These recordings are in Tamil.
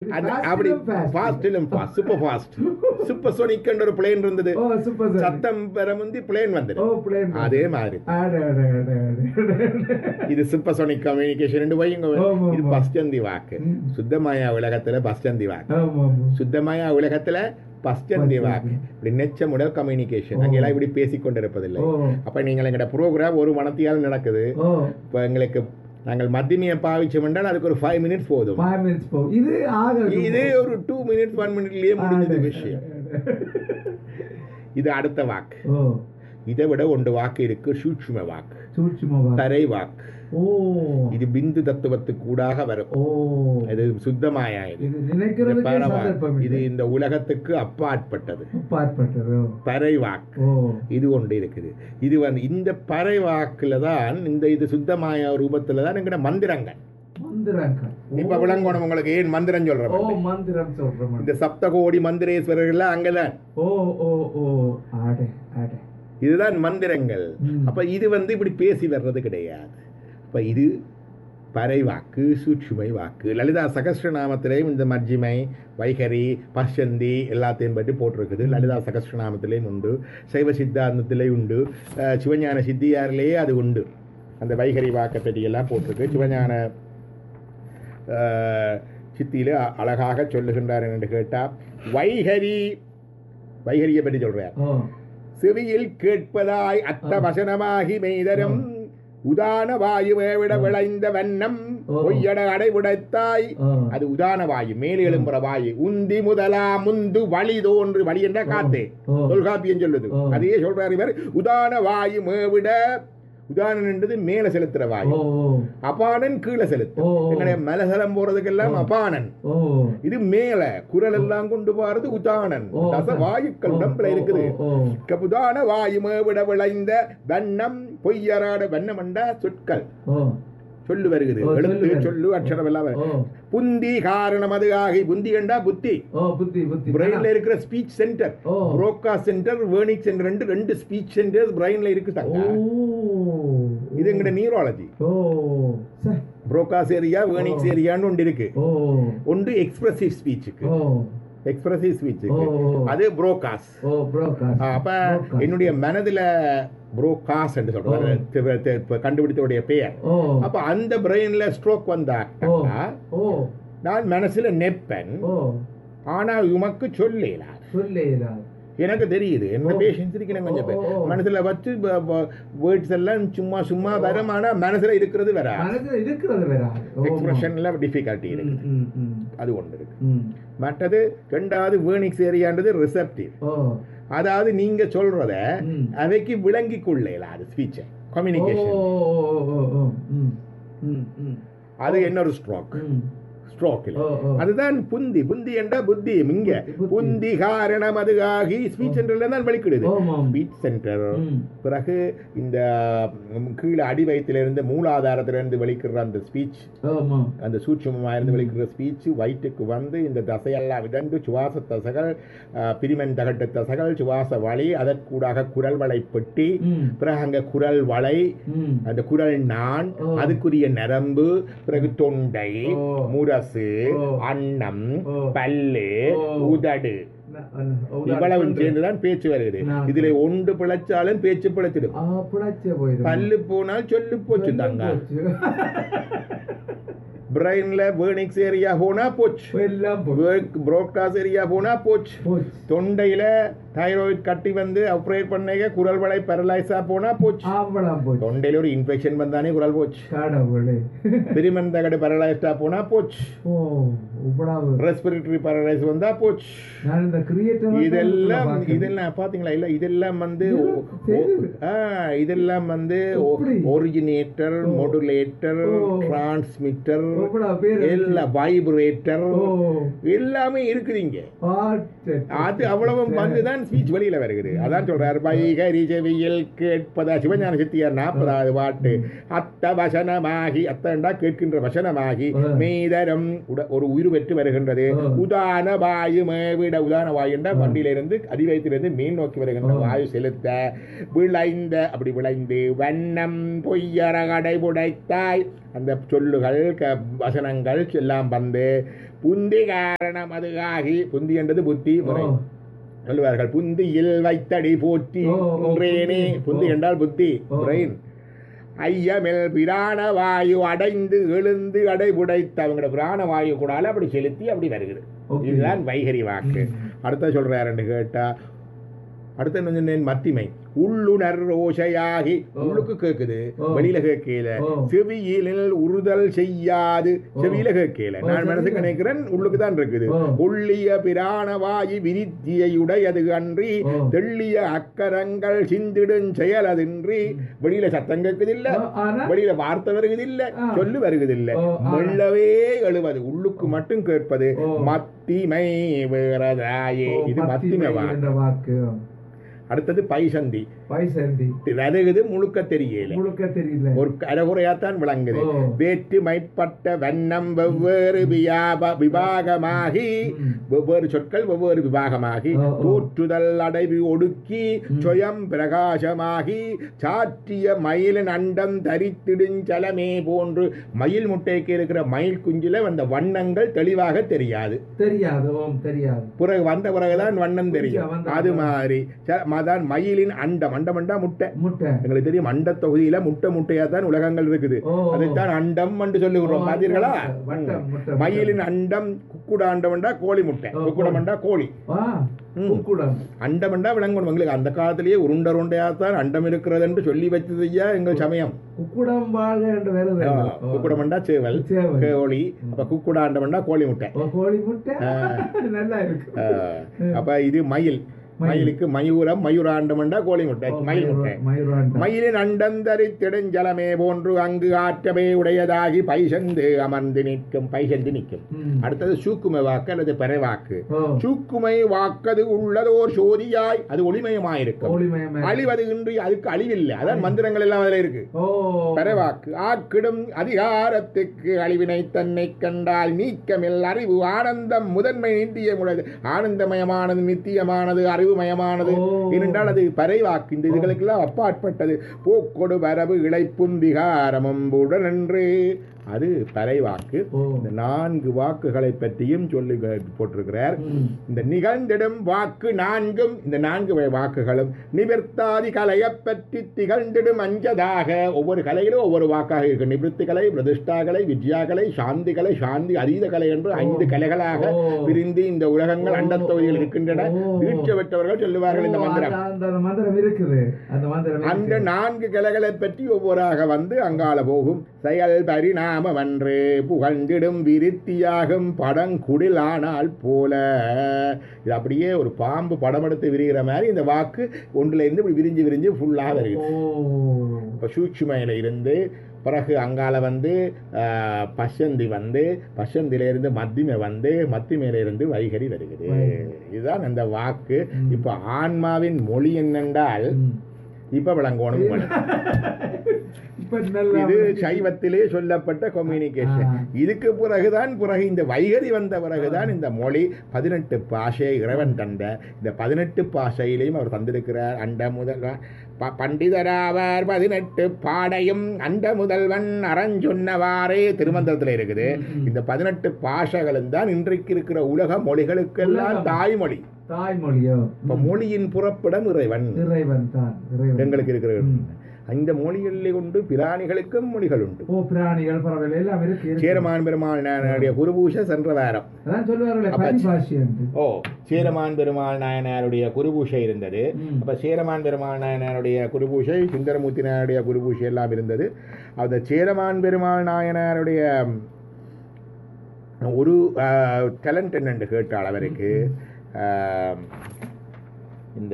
அந்த Fast அப்படி லும் fast. ஃபாஸ்டிலும் fast super fast supersonic ஒரு பிளேன் இருந்தது ஓ சூப்பர் சார் சத்தம் பெற முந்தி பிளேன் வந்தது ஓ பிளேன் அதே மாதிரி அட அட அட அட இது சூப்பர்சோனிக் கம்யூனிகேஷன் வையுங்க ஆமா, இது ஆமா. பஸ்டந்தி வாக்கு ம். சுத்தமாயா உலகத்துல பஸ்டந்தி வாக்கு ஆமா ஆமா சுத்தமாயா உலகத்துல பஸ்டந்தி வாக்கு இப்படி நெச்ச முதல் கம்யூனிகேஷன் அங்க எல்லாம் இப்படி பேசிக் கொண்டிருப்பதில்லை ஓ அப்ப நீங்கள் எங்கட ப்ரோக்ராம் ஒரு மனத்தியால் நடக்குது ஓ இப்போ எங்களுக்கு நாங்கள் மத்தியமையை பாவிச்சோம் என்றால் அதுக்கு ஒரு ஃபைவ் மினிட்ஸ் போதும் ஃபைவ் மினிட்ஸ் போ இது ஆக இது ஒரு டூ மினிட்ஸ் ஒன் மினிட்லயே முடிஞ்சது விஷயம் இது அடுத்த வாக்கு ஓ இதை விட ஒன்று வாக்கு இருக்கு சூட்சும வாக்கு சூட்சுமா வா தரை வாக்கு ஓ இது பிந்து தத்துவத்துக்கு கூடாக வரும் ஓ இது சுத்தமாயா இது இது இந்த நினைக்கிறதுக்கு பரவா- சந்தர்ப்பம் இது இல்லை இந்த உலகத்துக்கு அப்பாற்பட்டது பார்ப்பட்டது பறை வாக்கு ஓ இது ஒன்று இருக்குது இது வந்து இந்த பறை வாக்குல தான் இந்த இது சுத்தமாய ரூபத்துல தான் எங்கட மந்திரங்கள் மந்திரங்கள் இப்ப விளங்கணும் உங்களுக்கு ஏன் மந்திரம் ஓ சொல்றேன் மந்திரம் சொல்றேன் இந்த சப்தகோடி மந்திரேஸ்வரர்கள் அங்கதான் ஓ ஓ ஓ ஆடே ஆடே இதுதான் மந்திரங்கள் ம். அப்ப இது வந்து இப்படி பேசி வர்றது கிடையாது அப்ப இது பறை வாக்கு சூட்சுமை வாக்கு லலிதா சகஸ்ரநாமத்திலேயும் இந்த மஜ்ஜிமை வைகரி பஷந்தி எல்லாத்தையும் பற்றி போட்டிருக்குது லலிதா சகஸ்ரநாமத்திலேயும் உண்டு சைவ சித்தாந்தத்திலேயும் உண்டு அஹ், சிவஞான சித்தியாரிலேயே அது உண்டு அந்த வைகரி வாக்கை பற்றியெல்லாம் போட்டிருக்கு சிவஞான அஹ், சித்தியிலே அ- அழகாக சொல்லுகின்றார் என்று கேட்டால் வைகரி வைகரியை பற்றி சொல்றார் ஓ செவியில் கேட்பதாய் அத்த வசனமாகி மெய்தரம் உதான வாயுவை விட விளைந்த வண்ணம் ஓ. பொய்யட அடைவுடைத்தாய் ஓ அது உதான வாயு மேலே எழும்புற வாயு உந்தி முதலா முந்து வழி தோன்று வழி என்ற காத்தே ஓ. தொல்காப்பியம் சொல்லுது ஓ. அதையே சொல்றாரு இவர் உதான வாயு மேவிட உதாரணம் என்றது மேலே செலுத்துற வாயு ஓ ஓ அபானன் கீழே செலுத்து ஓ, ஓ. எங்களுடைய மலசலம் போறதுக்கெல்லாம் ஓ. அபானன் ஓ இது மேல குரல் எல்லாம் கொண்டு போறது உதானன் ஓ. தச வாயுக்கள் ஓ, உடம்புல ஓ, இருக்குது ஓ, ஓ. கபுதான வாயுமே விட விளைந்த வண்ணம் பொய்யராட வண்ணம் என்ற சொற்கள் ஓ சொல்லு வருகிறது ஓ, எழுத்து சொல்லு வருது. சொல்லு அக்ஷரம் எல்லாம் வருது. ஓ புந்தி காரணம் அது ஆகி புந்தி கண்டா புத்தி ஓ புத்தி புத்தி பிரெயின்ல இருக்கிற ஸ்பீச் சென்டர் ஓ. புரோக்கா சென்டர் வேர்னிக் சென்டர் ரெண்டு ரெண்டு ஸ்பீச் சென்டர்ஸ் பிரெயின்ல இருக்கு ஓ தங்க இது எங்கட நியூராலஜி ஓ ச புரோகாஸ் ஏரியா வேர்னிக்ஸ் ஓ. ஏரியான்னு ஒன்று இருக்கு ஓ ஒன்று எக்ஸ்பிரசிவ் ஸ்பீச்சுக்கு ஓ எக்ஸ்பிரசிவ் ஸ்பீச்சுக்கு ஓ, ஓ. அது புரோகாஸ் ஓ ப்ரோகாஸ்ட் அப்ப என்னுடைய மனதுல புரோகாஸ் என்று சொல்றாரு ஓ. தி- தி- இப்ப கண்டுபிடித்தவுடைய பெயர் ஓ அப்ப அந்த பிரெயின்ல ஸ்ட்ரோக் வந்தாக்கா ஓ ஓ நான் மனசுல நெப்பன் ஓ ஆனால் உமக்கு சொல்லல சொல்லேலா எனக்கு தெரியுது என்ன ஓ. பேஷன்ஸ் இருக்கிறேன் கொஞ்சம் பேர் ஓ, ஓ, ஓ. மனசுல வச்சு வேர்ட்ஸ் எல்லாம் சும்மா சும்மா வரும் ஆனா மனசுல இருக்கிறது வேற மனசுல இருக்கிறது வேற ஓ, எக்ஸ்பிரஷன்ல டிஃபிகல்ட்டி இருக்கு ம், ம், ம், அது ஒன்று இருக்கு ம். மற்றது ரெண்டாவது வேர்னிக்ஸ் ஏரியான்றது ரிசப்டிவ் ஓ அதாவது நீங்க சொல்றத ம். அவைக்கு விளங்கி கொள்ளல அது ஸ்பீச் ஓ, கம்யூனிகேஷன் ஓ, ஓ, ஓ, ஓ, ம், ம், ம். அது இன்னொரு ஸ்ட்ரோக் ம். ஸ்ட்ரோக் ஓ, ஓ. அதுதான் புந்தி புந்தி என்ற புத்தி இங்க புத்தி. புந்தி காரணம் அதுகாகி ஸ்பீச் சென்டர்ல தான் வெளிக்கிடுது ஆமாம். ஸ்பீச் சென்டர் ம். பிறகு இந்த ம், கீழே அடிவயத்திலிருந்து மூலாதாரத்திலிருந்து வெளிக்கிற அந்த ஸ்பீச் ஆமாம். அந்த சூட்சமாக இருந்து வெளிக்கிற ஸ்பீச் வயிற்றுக்கு வந்து இந்த தசையெல்லாம் விதண்டு சுவாச தசைகள் அஹ், பிரிமன் தகட்டு தசைகள் சுவாச வழி அதற்கூடாக குரல் வளை பெட்டி ம். பிறகு அங்க குரல் வளை ம். அந்த குரல் நான் ஓ. அதுக்குரிய நரம்பு பிறகு தொண்டை ஓ. முரசு ஓ. அன்னம் ஓ. பல்லு ஓ. உதடு ந- அஹ், உதாரணம் இவ்வளவு சொல்றேன். சேர்ந்துதான் பேச்சு வருகிறது நான் இதுல ஒன்று பிழைச்சாலும் பேச்சு பிழைச்சிடும் ஆ, பிழைச்சே போயிடும். பல்லு போனால் சொல்லு போச்சு தாங்க போச்சு. பிரெயின்ல வேர்னிக்ஸ் ஏரியா போனா போச்சு எல்லாம் போச்சு. புரோட்காஸ்ட் ஏரியா போனா போச்சு போச்சு. தொண்டையில தைராய்டு கட்டி வந்து ஆப்ரேட் பண்ணீங்க குரல் வளை பெரலைஸா போனா போச்சு ஆம்பளம் போச்சு. தொண்டையில ஒரு இன்ஃபெக்ஷன் வந்தானே குரல் போச்சு கடவுளே. பிரிமன் தகடு பெரலைஸ்டா போனா போச்சு ஓ, இவ்வளவு. ரெஸ்பிரேட்டரி பெரலைஸ் வந்தா போச்சு நான் இந்த creator தான் இதெல்லாம் பார்க்கிறேன். இதெல்லாம் பாத்தீங்களா இல்ல இதெல்லாம் வந்து இதெல்லாம் தெரியுது. ஆ, இதெல்லாம் வந்து எப்படி? ஒரிஜினேட்டர் ஓ. மொடுலேட்டர் ஓ. டிரான்ஸ்மிட்டர் இவ்வளவு பேர் எல்லா வைப்ரேட்டர் ஓ. எல்லாமே இருக்குதுங்க ஆட்டு. அது அவ்வளவு வந்துதான் ஸ்பீச் வெளியில வருகிறது அதான் சொல்றாரு வைகரி செவியில் கேட்பதா சிவஞான சித்தியார் நாற்பதாவது பாட்டு அத்த வசனமாகி அத்தண்டா கேட்கின்ற வசனமாகி ஆ. மெய்தரம் உட- ஒரு உயிர் பெற்று வருகின்றது ஆ. உதான வாயு மேவிட உதான வாயு என்ற ஆ. வண்டியிலிருந்து அடிவயத்திலிருந்து மேல் நோக்கி வருகின்ற ஆ. வாயு செலுத்த விளைந்த அப்படி விளைந்து வண்ணம் பொய்யர கடை புடைத்தாய் அந்த சொல்லுகள் க வசனங்கள் எல்லாம் வந்து புந்தி காரணம் அது ஆகி புந்தி என்றது புத்தி முறை ஓ. சொல்லுவார்கள் புந்தியில் வைத்தடி போற்றி ஓ, ஓ, என்றேனே புத்தி. புந்தி ஓ. என்றால் புத்தி ஓ. பிரெயின் ஐயமில் பிராண வாயு அடைந்து எழுந்து அடைபுடைத்து அவங்களோட பிராண வாயு கூடால அப்படி செலுத்தி அப்படி வருகிறது Okay. இதுதான் வைகரி வாக்கு ம். அடுத்த சொல்றாருன்னு கேட்டா அடுத்த என்ன சொன்னேன் மத்திமை உள்ளுணர் ஓசையாகி ஓ. உள்ளுக்கு கேக்குது ஓ. வெளியில கேட்கல ஓ. செவியிலில் உறுதல் செய்யாது ஓ. செவியில கேட்கல ஓ, நான் மனசுக்கு செவியில. நினைக்கிறேன் உள்ளுக்கு தான் இருக்குது ஓ. உள்ளிய பிராணவாயி விரித்தியுடையது அன்றி ஓ. தெள்ளிய அக்கரங்கள் சிந்திடும் செயலதின்றி வெளியில சத்தம் கேட்குது இல்ல ஓ, ஆனா வெளியில வார்த்தை வருகிறது இல்ல ஆ. சொல்லு வருகிறது இல்ல ஓ, ஆனா. மெல்லவே எழுவது உள்ளுக்கு மட்டும் கேட்பது ஓ. மத்திமை வேறதாயே ஓ, இது மத்திமை பத்திமை வாக்கு என்ற வாக்கு அடுத்தது பைசந்தி பைசந்தி வருகுது முழுக்க தெரியல முழுக்க தெரியல ஒரு அரைகுறையாத்தான் விளங்குது ஓ. வேற்றுமைப்பட்ட வண்ணம் வெவ்வேறு வியாப விபாகமாகி ம். வெவ்வேறு சொற்கள் வெவ்வேறு விபாகமாகி ஓ, ஓ. தோற்றுதல் அடைவு ஒடுக்கி ம். சுயம் பிரகாசமாகி சாற்றிய மயிலின் அண்டம் தரித்திடுஞ்சலமே போன்று மயில் முட்டைக்கு இருக்கிற மயில் குஞ்சில அந்த வண்ணங்கள் தெளிவாக தெரியாது தெரியாது ஓம் தெரியாது பிறகு வந்த பிறகுதான் வண்ணம் தெரியும் வந்த அது பிறகு. மாதிரி ச- அதான் மயிலின் அண்டம் அண்டம் அண்டா முட்டை முட்டை எங்களுக்கு தெரியும் அண்ட தொகுதியில முட்டை முட்டையா தான் உலகங்கள் இருக்குது ஓ. அதைத்தான் அண்டம் என்று சொல்லுகிறோம் ஓ, பார்த்தீர்களா வட்டம், ம். முட்டை, மயிலின் அண்டம் குக்குட அண்டம்டா கோழி முட்டை ஓ, குக்குடம் அண்டா கோழி ஆ, ம். குக்குடம் அண்டமண்டா விளங்கணும் எங்களுக்கு அந்த காலத்திலேயே உருண்டை உருண்டையா தான் அண்டம் இருக்கிறது என்று சொல்லி வச்சது ஐயா எங்கள் சமயம் குக்குடம் வாழ்க என்று வருது ஆ, குக்குடமண்டா சேவல் சேவல். கோழி அப்ப குக்குட அண்டமண்டா கோழி முட்டை ஓ, கோழி முட்டை ஆ. நல்லா இருக்கு ஆ, அப்ப இது மயில் மயில். மயிலுக்கு மயூரம் மயூராண்டமண்டா கோழி முட்டை ஓ, மயில் முட்டை மயூர- மயூராண்டம். மயிலின் அண்டந்தரித்திடுஞ்சலமே போன்று அங்கு ஆற்றவே உடையதாகி பைசந்து அமர்ந்து நிற்கும் பைசந்து நிற்கும் ம். அடுத்தது சூக்குமை வாக்கு அல்லது பெறைவாக்கு ஓ, சூக்குமை வாக்கது உள்ளதோர் சோதியாய் அது ஒளிமயமாயிருக்கும் ஒளிமயமே. அழிவது இன்றி அதுக்கு அழிவில்லை அதான் மந்திரங்கள் எல்லாம் அதுல இருக்கு ஓ, பெறவாக்கு ஆக்கிடும் அதிகாரத்துக்கு அழிவினை தன்னை கண்டால் நீக்கமில் அறிவு ஆனந்தம் முதன்மை நித்திய முழது ஆனந்தமயமானது நித்தியமானது அறிவுமயமானது ஓ. ஏனென்றால் அது பறைவாக்கு இந்த இதுகளுக்கெல்லாம் அப்பாற்பட்டது போக்கொடு வரவு இழைப்பும் விகாரமும் உடனென்று அது பறைவாக்கு ஓ. இந்த நான்கு வாக்குகளை பற்றியும் சொல்லி போட்டிருக்கிறார் ம். இந்த நிகழ்ந்திடும் வாக்கு நான்கும் இந்த நான்கு வகை வாக்குகளும் நிவர்த்தாதி கலையைப் பற்றி திகழ்ந்திடும் அஞ்சதாக ஒவ்வொரு கலையிலும் ஒவ்வொரு வாக்காக இருக்கு நிவர்த்தி கலை பிரதிஷ்டா கலை வித்யா கலை சாந்தி கலை சாந்தி அதீத கலை என்று ஐந்து கலைகளாக ஓ. பிரிந்து இந்த உலகங்கள் ஓ. அண்டத் தொகுதியில் இருக்கின்றன ஓ. தீட்சை பெற்றவர்கள் சொல்லுவார்கள் இந்த ஓ, மந்திரம் அந்த- அந்த மந்திரம் இருக்குது அந்த மந்திரம் அந்த இருக்குது. நான்கு கலைகளை பற்றி ஒவ்வொருவராக வந்து அங்கால போகும் செயல் பரிணாமவன்று புகழ்ந்திடும் விருத்தியாகும் படங்குடில் ஆனால் போல இது அப்படியே ஒரு பாம்பு படம் எடுத்து விரிகிற மாதிரி இந்த வாக்கு ஒன்றுல இருந்து இப்படி விரிஞ்சு விரிஞ்சு ஃபுல்லாக வருகிறது ஓ இப்போ சூட்சுமையில இருந்து பிறகு அங்கால வந்து ஆஹ், பசந்தி வந்து பசந்தியிலிருந்து மத்திமை வந்து மத்திமையில இருந்து வைகரி வருகிறது வைகரி. இதுதான் அந்த வாக்கு ம். இப்போ ஆன்மாவின் மொழி என்னென்றால் ம். இப்ப விளங்கணும் உங்களுக்கு. இப்ப நல்லா இது சைவத்திலே சொல்லப்பட்ட கம்யூனிகேஷன் ஆ. இதுக்கு பிறகுதான் பிறகு இந்த வைகரி வந்த பிறகுதான் இந்த மொழி பதினெட்டு பாஷை இறைவன் தந்த இந்த பதினெட்டு பாஷையிலையும் அவர் தந்திருக்கிறார் அண்ட முதல் ப- பண்டிதராவர் பதினெட்டு பாடையும் அண்ட முதல்வன் அறஞ்சொன்னவாறே திருமந்திரத்தில் இருக்குது ம், ம். இந்த பதினெட்டு பாஷைகளும் தான் இன்றைக்கு இருக்கிற உலக மொழிகளுக்கெல்லாம் உலகம். தாய்மொழி தாய்மொழியோ இப்ப மொழியின் புறப்பிடம் இறைவன் இறைவன் தான் இறைவன் எங்களுக்கு இருக்கிற ம். இந்த மொழிகளில் உண்டு பிராணிகளுக்கும் மொழிகள் உண்டு ஓ பிராணிகள் பறவைகள் எல்லாம் இருக்கு இருக்கு. சேரமான் பெருமாள் நாயனாருடைய குருபூஷ சென்ற வாரம் அதான் சொல்லுவார்களே அப்ப- பரிபாஷி என்று ஓ சேரமான் பெருமாள் நாயனாருடைய குருபூஷை இருந்தது ம். அப்ப சேரமான் பெருமாள் நாயனாருடைய குருபூஷை சுந்தரமூர்த்தி நாயனுடைய குருபூஷை எல்லாம் இருந்தது அந்த சேரமான் பெருமாள் நாயனாருடைய ஒரு டேலண்ட் என்னென்று கேட்டாள் அவருக்கு ஆம், இந்த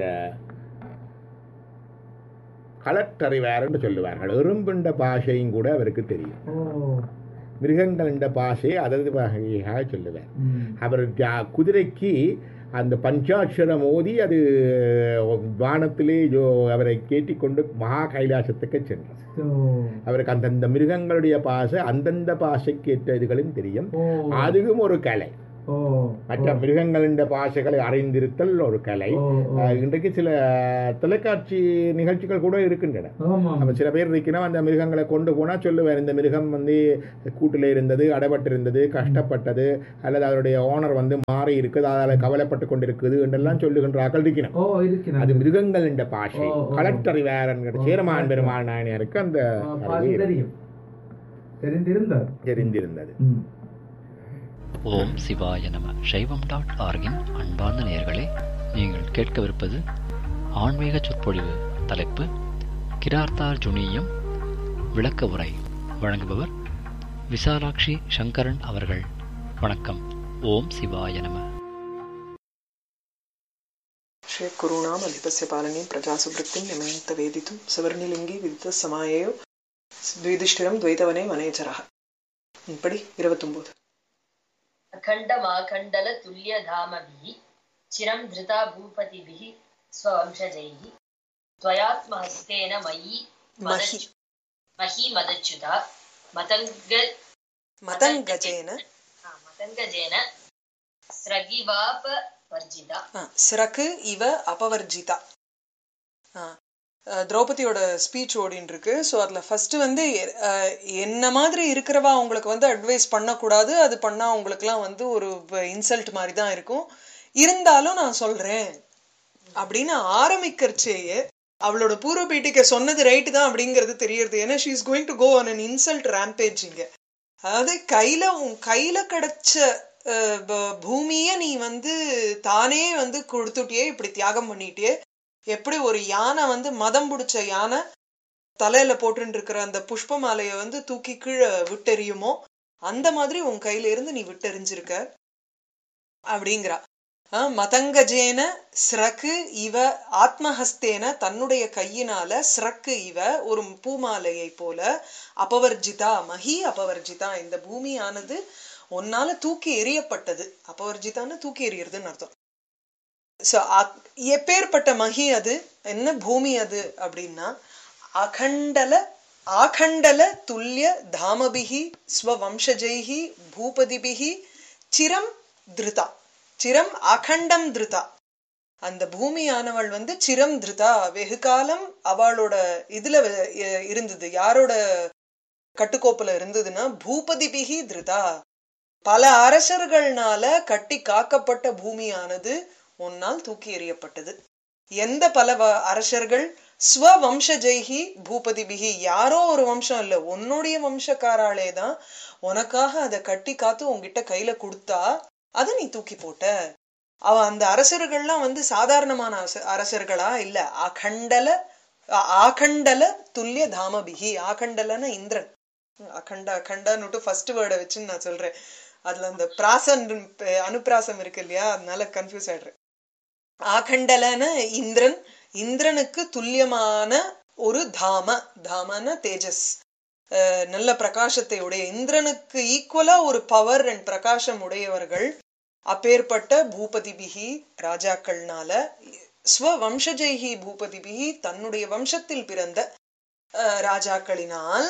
களற்றறிவார்னு சொல்லுவார்கள் எறும்புண்ட பாஷையும் கூட அவருக்கு தெரியும் ஓ மிருகங்களின் பாஷையை அதது வகையாக சொல்லுவார் ம். அவர் ஜா- குதிரைக்கு அந்த பஞ்சாட்சரம் ஓதி அது வானத்திலே ஜோ அவரை கேட்டிக்கொண்டு மகா கைலாசத்துக்கு சென்றார் ஓ அவருக்கு அந்தந்த மிருகங்களுடைய பாஷை அந்தந்த பாஷைக்கு ஏற்ற இதுகளும் தெரியும் ஓ அதுவும் ஒரு கலை ஓ மற்ற மிருகங்களின் பாஷைகளை அறிந்திருத்தல் ஒரு கலை ஓ, ஓ. அஹ், இன்றைக்கு சில தொலைக்காட்சி நிகழ்ச்சிகள் கூட இருக்கின்றன ஆமாம் அப்ப சில பேர் இருக்கிறோம் அந்த மிருகங்களை கொண்டு போனா சொல்லுவார் இந்த மிருகம் வந்து கூட்டில் இருந்தது அடைபட்டிருந்தது கஷ்டப்பட்டது அல்லது அதனுடைய ஓனர் வந்து மாறி இருக்குது அதால கவலைப்பட்டு கொண்டிருக்குது என்றெல்லாம் சொல்லுகின்ற ஆக்கள் இருக்கணும் ஓ இருக்கிறது அது மிருகங்கள் என்ற பாஷை ஓ, ஓ. கலெக்டர் வேறன்கிற ஓ, சேரமான் correct. பெருமாள் நாயனருக்கு அந்த ஆ, அறிவு பாதி இருக்கு. தெரியும் தெரிந்திருந்தார் தெரிந்திருந்தது ம். ஓம் சிவாய நம சைவம் டாட் ஆர்கின் அன்பார்ந்த நேயர்களே நீங்கள் கேட்கவிருப்பது ஆன்மீக சொற்பொழிவு தலைப்பு கிரார்த்தார் ஜுனியம் விளக்க உரை வழங்குபவர் விசாலாட்சி சங்கரன் அவர்கள் வணக்கம் ஓம் சிவாய நம श्रीकुरूणामधिपस्य पालनीं प्रजासु वृत्तिं निमयन्तवेदितुं सवर्णिलिङ्गी विदितसमायेयो द्विदिष्टिरं द्वैतवने वनेचरः படி இருபத்தொம்போது अखण्डमाखण्डलतुल्यधामभिः चिरं धृता भूपतिभिः स्ववंशजैः त्वयात्महस्तेन मयि महि मदच्यु- मही मदच्युता मतङ्ग मतङ्गजेन हा, मतङ्गजेन स्रगिवापवर्जिता சிறக்கு இவ அபவர்ஜிதா ஆ, அஹ், திரௌபதியோட ஸ்பீச் ஓடின்னு இருக்கு ஸோ அதில் ஃபர்ஸ்ட் வந்து அஹ், என்ன மாதிரி இருக்கிறவா உங்களுக்கு வந்து அட்வைஸ் பண்ணக்கூடாது அது பண்ணா உங்களுக்குலாம் வந்து ஒரு இன்சல்ட் மாதிரி தான் இருக்கும் இருந்தாலும் நான் சொல்றேன் அப்படின்னு ஆரம்பிக்கிறச்சேயே அவளோட பூர்வ பீட்டிக்க சொன்னது ரைட்டு தான் அப்படிங்கிறது தெரியறது ஏன்னா she is going to go on an insult rampage இங்க அதாவது கையில உன் கையில கிடைச்ச அஹ், ப- பூமிய நீ வந்து தானே வந்து கொடுத்துட்டியே இப்படி தியாகம் பண்ணிட்டியே எப்படி ஒரு யானை வந்து மதம் பிடிச்ச யானை தலையில போட்டுட்டு இருக்கிற அந்த புஷ்ப மாலைய வந்து தூக்கி கீழே விட்டெறியுமோ அந்த மாதிரி உன் கையில இருந்து நீ விட்டெறிஞ்சிருக்க அப்படிங்கிறா ஆஹ், மதங்கஜேன ஸ்ரக்கு இவ ஆத்மஹஸ்தேன தன்னுடைய கையினால ஸ்ரக்கு இவ ஒரு பூமாலையை போல அபவர்ஜிதா மகி அபவர்ஜிதா இந்த பூமியானது உன்னால தூக்கி எறியப்பட்டது அபவர்ஜிதான்னு தூக்கி எறியறதுன்னு அர்த்தம் So, அ- எப்பேற்பட்ட மகி அது என்ன பூமி அது அப்படின்னா அகண்டல ஆகண்டல துல்லிய தாமபிகி ஸ்வவம்சஜைகி பூபதிபிகி சிரம் திருதா சிரம் அகண்டம் திருதா அந்த பூமியானவள் வந்து சிரம் திருதா வெகு காலம் அவளோட இதுல வ- இ- இருந்தது யாரோட கட்டுக்கோப்புல இருந்ததுன்னா பூபதிபிகி திருதா பல அரசர்கள்னால கட்டி காக்கப்பட்ட பூமியானது உன்னால் தூக்கி எறியப்பட்டது எந்த பல வ- அரசர்கள் ஸ்வவம்சஜைகி பூபதிபிகி யாரோ ஒரு வம்சம் இல்ல உன்னுடைய வம்சக்காராலே தான் உனக்காக அதை கட்டி காத்து உன்கிட்ட கையில கொடுத்தா அதை நீ தூக்கி போட்ட அவ அந்த அரசர்கள்லாம் வந்து சாதாரணமான அரச- அரசர்களா இல்ல அகண்டல ஆ- ஆகண்டல துல்லிய தாமபிகி ஆகண்டலன இந்திரன் அகண்ட அகண்டான்னுட்டு ஃபர்ஸ்ட் வேர்டை வச்சு நான் சொல்றேன் அதுல அந்த பிராசன் அனுப்பிராசம் இருக்கு இல்லையா அதனால கன்ஃபியூஸ் ஆயிடுறேன் ஆகண்டலன இந்திரன் இந்திரனுக்கு துல்லியமான ஒரு தாம தாமன தேஜஸ் அஹ் நல்ல பிரகாசத்தை உடைய இந்திரனுக்கு ஈக்குவலா ஒரு பவர் அண்ட் பிரகாசம் உடையவர்கள் அப்பேற்பட்ட பூபதிபிகி ராஜாக்கள்னால ஸ்வவம்சஜைகி பூபதிபிகி தன்னுடைய வம்சத்தில் பிறந்த அஹ், ராஜாக்களினால்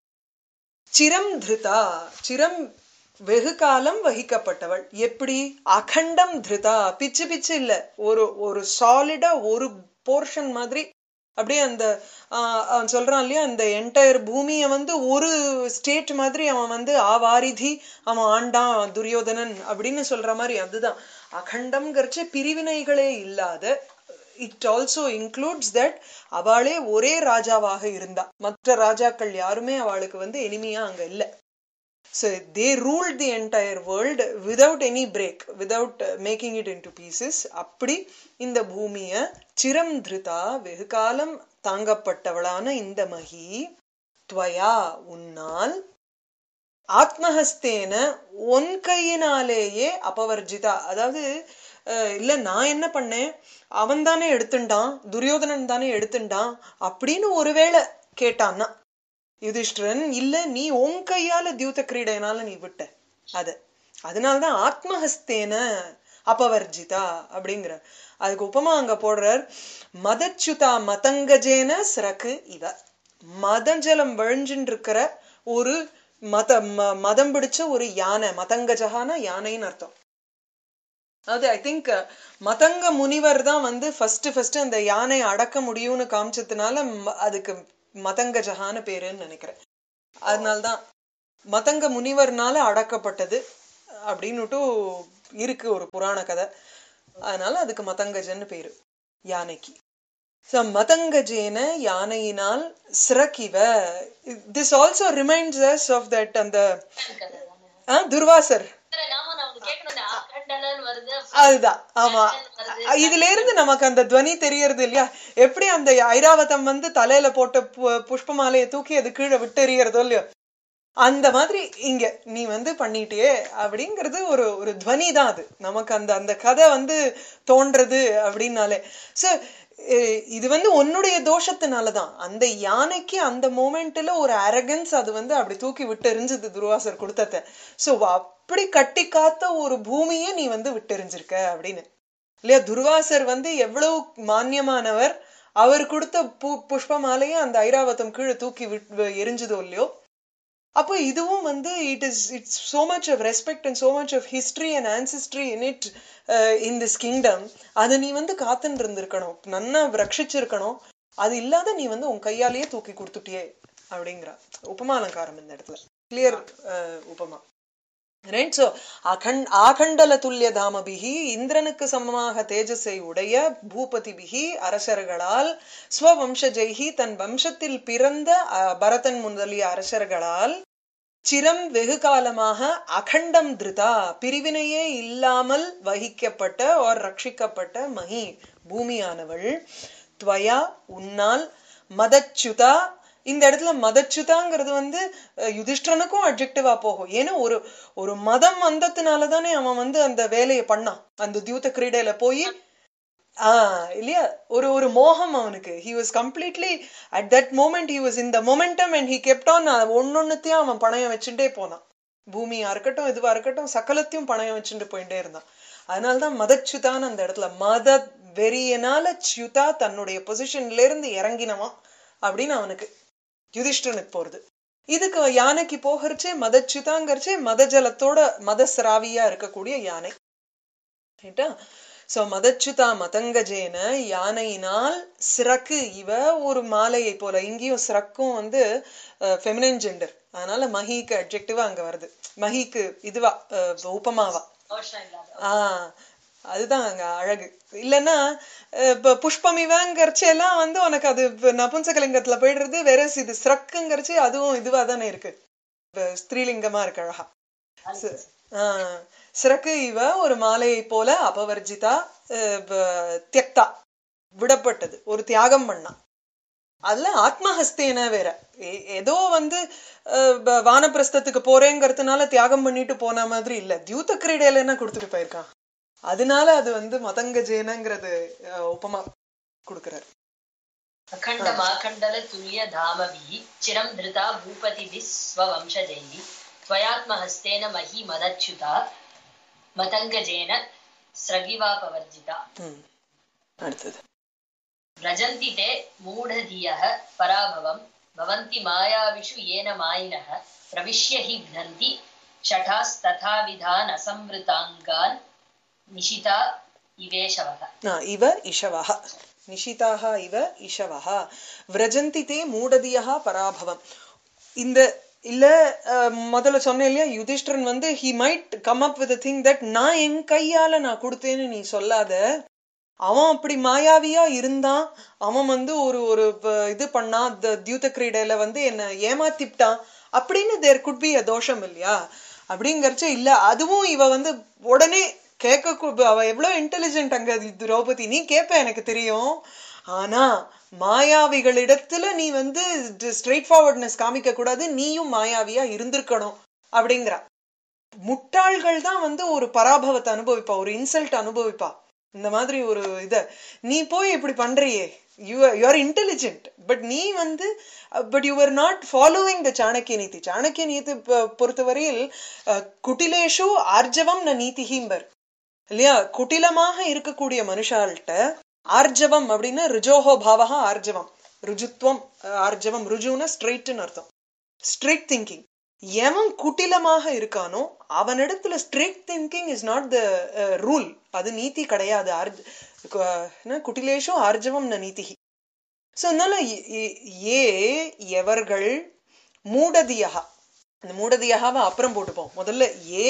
சிரம் திருதா சிரம் வெகு காலம் வகிக்கப்பட்டவள் எப்படி அகண்டம் திருதா பிச்சு பிச்சு இல்ல ஒரு ஒரு சாலிடா ஒரு போர்ஷன் மாதிரி அப்படியே அந்த ஆஹ், அவன் சொல்றான் இல்லையா அந்த என்டையர் பூமியை வந்து ஒரு ஸ்டேட் மாதிரி அவன் வந்து ஆவாரிதி அவன் ஆண்டான் துரியோதனன் அப்படின்னு சொல்ற மாதிரி அதுதான் அகண்டம்ங்கிறச்ச பிரிவினைகளே இல்லாத இட் ஆல்சோ இன்க்ளூட்ஸ் தட் அவளே ஒரே ராஜாவாக இருந்தா மற்ற ராஜாக்கள் யாருமே அவளுக்கு வந்து எனிமியா அங்க இல்ல So they ruled the entire world without any break, without uh, making it into pieces. அப்படி இந்த பூமிய சிரம் திருதா வெகு காலம் தாங்கப்பட்டவளான இந்த மகி துவயா உன்னால் ஆத்மஹஸ்தேன உன் கையினாலேயே அபவர்ஜிதா அதாவது அஹ், இல்ல நான் என்ன பண்ணேன் அவன் தானே எடுத்துட்டான் துரியோதனன் தானே எடுத்துட்டான் அப்படின்னு ஒருவேளை கேட்டான்னா யுதிஷ்டிரன் இல்ல நீ உன் கையால தியூத கிரீடையினால நீ விட்ட அது அதனால்தான் ஆத்மஹஸ்தேன அபவர்ஜிதா அப்படிங்கிற அதுக்கு உபமா அங்க போடுறார் மதச்சுதா மதங்கஜேன சிறக்கு இவ மதஜலம் வழிஞ்சுட்டு இருக்கிற ஒரு மத ம- மதம் பிடிச்ச ஒரு யானை மதங்கஜகான யானைன்னு அர்த்தம் அது ஐ திங்க் மதங்க முனிவர் தான் வந்து ஃபர்ஸ்ட் ஃபர்ஸ்ட் அந்த யானை அடக்க முடியும்னு காமிச்சதுனால ம- அதுக்கு மதங்க ஜஹான்னு பேருன்னு நினைக்கிறேன் அதனால்தான் மதங்க முனிவர்னால அடக்கப்பட்டது அப்படின்னுட்டு இருக்கு ஒரு புராண கதை அதனால அதுக்கு மதங்கஜன்னு பேரு யானைக்கு So, மதங்கஜேன யானையினால் சிறக்கிவ this also reminds us of that அந்த ஆ, துர்வாசர் நாம நான் உங்களுக்கு கேட்கணும் ஆக்கண்டலன் வருது அதுதான் ஆமா இதுல இருந்து நமக்கு அந்த துவனி தெரியறது இல்லையா எப்படி அந்த ஐராவதம் வந்து தலையில போட்ட பு- புஷ்ப மாலையை தூக்கி அது கீழே விட்டெறியறதோ இல்லையோ அந்த மாதிரி இங்க நீ வந்து பண்ணிட்டியே அப்படிங்கிறது ஒரு ஒரு துவனி தான் அது நமக்கு அந்த அந்த கதை வந்து தோன்றது அப்படின்னாலே சோ இது வந்து உன்னுடைய தோஷத்தினாலதான் அந்த யானைக்கு அந்த மோமெண்ட்ல ஒரு அரகன்ஸ் அது வந்து அப்படி தூக்கி விட்டு எறிஞ்சது துர்வாசர் கொடுத்தத சோ அப்படி கட்டி காத்த ஒரு பூமியை நீ வந்து விட்டெறிஞ்சிருக்க அப்படின்னு இல்லையா துர்வாசர் வந்து எவ்வளவு மான்யமானவர் அவர் கொடுத்த பு புஷ்ப மாலையை அந்த ஐராவதம் கீழே தூக்கி விட் எரிஞ்சதோ இல்லையோ அப்போ இதுவும் வந்து it is it's so much of respect and so much of history and ancestry in it in this kingdom அதை நீ வந்து காத்துன்னு இருந்திருக்கணும் நன்னா ரட்சிச்சிருக்கணும் அது இல்லாத நீ வந்து உன் கையாலேயே தூக்கி கொடுத்துட்டியே அப்படிங்கிறா உபமா அலங்காரம் இந்த இடத்துல கிளியர் உபமா ரைட் சோ அகண் ஆகண்டல துல்லிய தாமபிகி இந்திரனுக்கு சமமாக தேஜஸை உடைய பூபதிபிகி அரசர்களால் ஸ்வவம்சஜைகி தன் வம்சத்தில் பிறந்த அஹ், பரதன் முதலிய அரசர்களால் சிரம் வெகு காலமாக அகண்டம் திருதா பிரிவினையே இல்லாமல் வகிக்கப்பட்ட or ரட்சிக்கப்பட்ட மகி பூமியானவள் துவயா உன்னால் மதச்சுதா இந்த இடத்துல மதச்சுதாங்கிறது வந்து அஹ், யுதிஷ்டனுக்கும் அப்ஜெக்டிவா போகும் ஏன்னா ஒரு ஒரு மதம் வந்ததுனால தானே அவன் வந்து அந்த வேலையை பண்ணான் அந்த தியூத கிரீடையில போய் ஆஹ் இல்லையா ஒரு ஒரு மோகம் அவனுக்கு he was completely at that moment he was இந்த momentum and he kept on ஒன்னொன்னுத்தையும் அவன் பணயம் வச்சுட்டே போனான் பூமியா இருக்கட்டும் இதுவா இருக்கட்டும் சகலத்தையும் பணயம் வச்சுட்டு போயிட்டே இருந்தான் அதனாலதான் மதச்சுதான் அந்த இடத்துல மத வெறியனால ச்சுதா தன்னுடைய பொசிஷன்ல இருந்து இறங்கினவான் அப்படின்னு அவனுக்கு யுதிஷ்டனுக்கு போறது இதுக்கு யானைக்கு போகிறச்சே மதச்சுதாங்கிறச்சே மத ஜலத்தோட மதஸ்ராவியா இருக்கக்கூடிய யானை ரைட்டா சோ மதச்சுதா மதங்கஜேன யானையினால் சிறக்கு இவ ஒரு மாலையை போல இங்கேயும் சிறக்கும் வந்து ஃபெமினைன் ஜெண்டர் அதனால மஹிக்கு அட்ஜெக்டிவா அங்க வருது மஹிக்கு இதுவா அஹ், உபமாவா தோஷம் இல்லாத ஆஹ் அதுதான் அங்க அழகு இல்லைன்னா அஹ், இப்ப புஷ்பம் இவங்கிறச்சு எல்லாம் வந்து உனக்கு அது இப்ப நபும்சகலிங்கத்துல போயிடுறது வேற இது சிறக்குங்கிறச்சு அதுவும் இதுவா தானே இருக்கு இப்ப ஸ்திரீலிங்கமா இருக்கு அழகா ச- ஆஹ் சிறக்கு இவ ஒரு மாலையை போல அபவர்ஜிதா அஹ், ப- தியக்தா விடப்பட்டது ஒரு தியாகம் பண்ணா அதுல ஆத்மஹஸ்தேன வேற ஏ- ஏதோ வந்து அஹ், ப- வானப்பிரஸ்தத்துக்கு போறேங்கிறதுனால தியாகம் பண்ணிட்டு போன மாதிரி இல்ல தியூத கிரீடையில என்ன கொடுத்துட்டு போயிருக்கான் அதனால அது வந்து மதங்கஜேனங்கிறது அஹ், உபமா கொடுக்கிறார் अखण्डमाखण्डल तुल्य धामभिः चिरं धृता भूपतिभिः स्ववंशजैः त्वयात्महस्तेन मही मदच्युता मतङ्गजेन स्रगिवापवर्जिता ம். அடுத்தது व्रजन्ति ते मूढधियः पराभवं भवन्ति मायाविषु येन मायिनः प्रविश्य हि घ्नन्ति शठास्तथाविधान् असंवृताङ्गान् निशिता इवेशवः ஆ, இவ இஷவஹ நிஷிதாக இவ இஷவஹ விரஜந்தி தே மூடதியா பராபவம் இந்த இல்ல அஹ், முதல்ல சொன்னேன் இல்லையா யுதிஷ்டரன் வந்து he might come up with think that நான் என் கையால நான் கொடுத்தேன்னு நீ சொல்லாத அவன் அப்படி மாயாவியா இருந்தான் அவன் வந்து ஒரு ஒரு ப- இது பண்ணா த தியூத கிரீடையில வந்து என்ன ஏமாத்திப்டான் அப்படின்னு தேர் குட் பி அ தோஷம் இல்லையா அப்படிங்கறச்ச இல்ல அதுவும் இவ வந்து உடனே கேட்க கு- அவ எவ்வளவு இன்டெலிஜென்ட் அங்க தி- திரௌபதி நீ கேப்ப எனக்கு தெரியும் ஆனா மாயாவிகளிடத்துல நீ வந்து ஸ்ட்ரெயிட் ஃபார்வர்ட்னஸ் காமிக்க கூடாது நீயும் மாயாவியா இருந்திருக்கணும் அப்படிங்கிறா முட்டாள்கள் தான் வந்து ஒரு பராபவத்தை அனுபவிப்பா ஒரு இன்சல்ட் அனுபவிப்பா இந்த மாதிரி ஒரு இத நீ போய் இப்படி பண்றியே யூ ஆர் இன்டெலிஜென்ட் பட் நீ வந்து but you are not following the Chanakya Niti Chanakya நீதி பொ- பொறுத்தவரையில் அஹ், குட்டிலேஷு ஆர்ஜவம் ந நீதிஹிம்பர் இல்லையா குட்டிலமாக இருக்கக்கூடிய மனுஷால்கிட்ட ஆர்ஜவம் அப்படின்னா ருஜோஹோ பாவகா ஆர்ஜவம் ருஜுத்வம் அஹ், ஆர்ஜவம் ருஜுனா ஸ்ட்ரெயிட்னு அர்த்தம் ஸ்ட்ரெயிட் திங்கிங் எவன் குட்டிலமாக இருக்கானோ அவனிடத்துல strict thinking is not the rule அது நீதி கிடையாது அர்ஜ கு- என்ன, குட்டிலேஷோ ஆர்ஜவம் ந நீதிஹி ஸோ அதனால இ- இ- ஏ எவர்கள் மூடதியகா இந்த மூடதியகாவை அப்புறம் போட்டுப்போம் முதல்ல ஏ